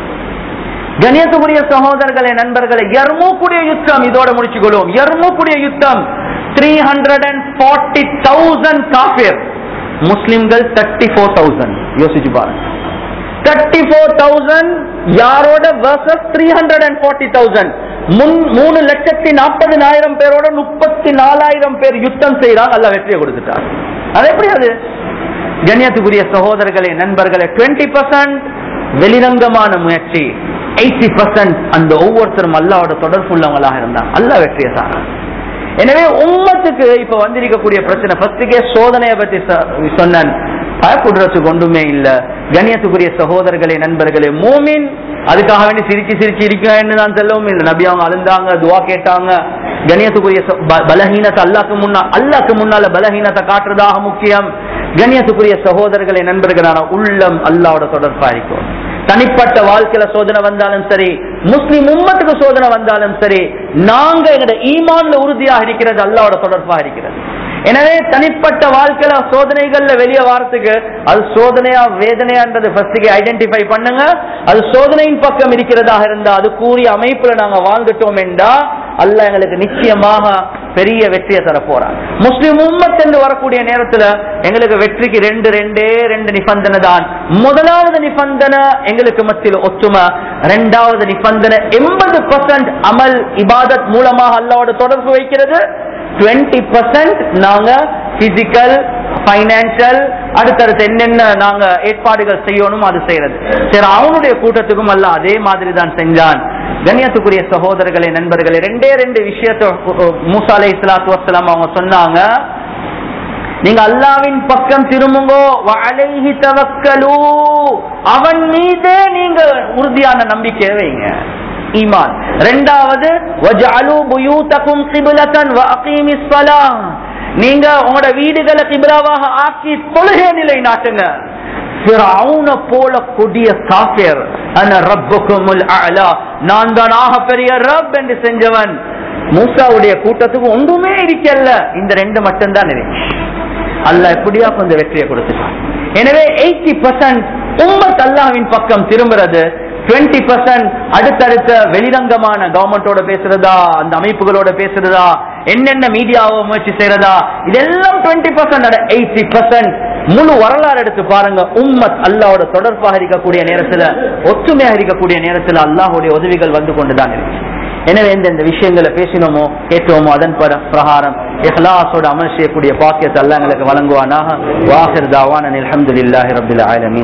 கணியத்துக்குரிய சகோதரர்களே நண்பர்களே எர்மூக்குடைய யுத்தம் இதோட முடிச்சுக்கொள்வோம் எர்மூக்குடைய யுத்தம் three hundred and forty thousand காஃபிர் முஸ்லிம்கள் தேர்ட்டி ஃபோர் தௌசண்ட் யோசிச்சு பாருங்க தேர்ட்டி ஃபோர் தௌசண்ட் யாரோட versus three hundred and forty thousand முன் மூணு லட்சத்தி நாற்பதினாயிரம் பேரோட முப்பத்தி நாலாயிரம் பேர் யுத்தம் செய்யறாங்க அல்ல வெற்றியை கொடுத்துட்டார் அது எப்படி அது கண்ணியத்துக்குரிய சகோதரர்களே நண்பர்களே டுவெண்ட்டி பர்சன்ட் வெளிரங்கமான முயற்சி எயிட்டி பர்சன்ட் அந்த ஒவ்வொருத்தரும் அல்லாவோட தொடர்பு உள்ளவங்களாக இருந்தாங்க அல்ல வெற்றியை சாங்க எனவே உம்மத்துக்கு இப்ப வந்திருக்கக்கூடிய பிரச்சனை ஃபர்ஸ்டுக்கே சோதனையை பத்தி சொ- சொன்னேன் பயப்படுறதுக்கு ஒன்றுமே இல்ல கண்ணியத்துக்குரிய சகோதரர்களே நண்பர்களே மூமின் அதுக்காக வேண்டி சிரிச்சு சிரிச்சு இருக்கேன்னு நான் சொல்லவும் இல்லை நபி அவங்க அழுந்தாங்க துவா கேட்டாங்க கண்ணியத்துக்குரிய ச- ப- பலஹீனத்தை அல்லாக்கு முன்னா அல்லாக்கு முன்னால பலஹீனத்தை காட்டுறதாக முக்கியம் கண்ணியத்துக்குரிய சகோதரர்களே நண்பர்களான உள்ளம் அல்லாவோட தொடர்பா இருக்கும் தனிப்பட்ட வாழ்க்கையில சோதனை வந்தாலும் சரி முஸ்லிம் உம்மத்துக்கு சோதனை வந்தாலும் சரி நாங்க எங்கட ஈமான்ல உறுதியாக இருக்கிறது அல்லாவோட தொடர்பா இருக்கிறது எனவே தனிப்பட்ட வாழ்க்கையில சோதனைகள்ல வெளியே வாரத்துக்கு அது சோதனையா வேதனையான்றது ஃபர்ஸ்டுக்கு ஐடென்டிஃபை பண்ணுங்க அது சோதனையின் பக்கம் இருக்கிறதாக இருந்தா அது கூறிய அமைப்புல நாங்க வாழ்ந்துட்டோம் என்றா அல்லாஹ் எங்களுக்கு நிச்சயமாக பெரிய வெற்றியை தர போறான் முஸ்லிம் உம்மத் என்று வரக்கூடிய நேரத்துல எங்களுக்கு வெற்றிக்கு ரெண்டு ரெண்டே ரெண்டு நிபந்தனை தான் முதலாவது நிபந்தனை எங்களுக்கு மத்தியில் ஒற்றுமை ரெண்டாவது நிபந்தனை எண்பது பர்சன்ட் அமல் இபாதத் மூலமாக அல்லாவோட தொடர்பு வைக்கிறது டுவெண்ட்டி பர்சன்ட் நாங்க பிசிக்கல் பைனான்சியல் அடுத்தடுத்து என்னென்ன நாங்க ஏற்பாடுகள் செய்யணும் அது செய்யறது சரி அவனுடைய கூட்டத்துக்கும் அல்ல அதே மாதிரி தான் செஞ்சான் கண்ணியத்துக்குரிய சகோதரர்களே நண்பர்களே ரெண்டே ரெண்டு விஷயத்த மூசா அலை இஸ்லாத்து வசலாம் அவங்க சொன்னாங்க நீங்க அல்லாவின் பக்கம் திரும்புங்கோ வஅலைஹி தவக்கலு அவன் மீதே நீங்க உறுதியான நம்பிக்கை வைங்க ஈமான் ரெண்டாவது வஜஅலு புயூதகும் கிப்லத்தன் வஅகீமிஸ் ஸலாஹ் நீங்க உங்களோட வீடுகளை கிப்லாவாக ஆக்கி தொழுகை நிலை நாட்டுங்க ஃபிரௌன போல கொடிய காஃபிர் அன ரப்புக்குமுல் அலா நான் தான் ஆக பெரிய ரப் என்று செஞ்சவன் மூசாவுடைய கூட்டத்துக்கு ஒன்றுமே இருக்கல்ல இந்த ரெண்டு மட்டும்தான் இருந்துச்சு அல்லாஹ் எப்படியா கொஞ்சம் வெற்றியை கொடுத்துட்டான் எனவே எயிட்டி பர்சன்ட் உம்மத் அல்லாஹ்வின் பக்கம் திரும்புறது டுவெண்ட்டி பர்சன்ட் அடுத்தடுத்த வெளிரங்கமான கவர்மெண்டோட பேசுறதா அந்த அமைப்புகளோட பேசுறதா என்னென்ன மீடியாவை முயற்சி செய்யறதா இதெல்லாம் டுவெண்ட்டி பர்சன்ட் எயிட்டி பர்சன்ட் முழு வரலாறு எடுத்து பாருங்க உம்மத் அல்லாவோட தொடர்பாக இருக்கக்கூடிய நேரத்துல ஒற்றுமையாக இருக்கக்கூடிய நேரத்துல அல்லாஹ்வுடைய உதவிகள் வந்து கொண்டுதான் இருக்கு எனவே இந்த விஷயங்களை பேசினோமோ கேட்டோமோ அதன் பிர- பிரகாரம் இஹ்லாஸோட அமல் செய்யக்கூடிய பாக்கியத்தை அல்லாஹ் எங்களுக்கு வழங்குவானாக வாஹிர் தாவான அல்ஹம்துலில்லாஹி ரப்பில் ஆலமீன்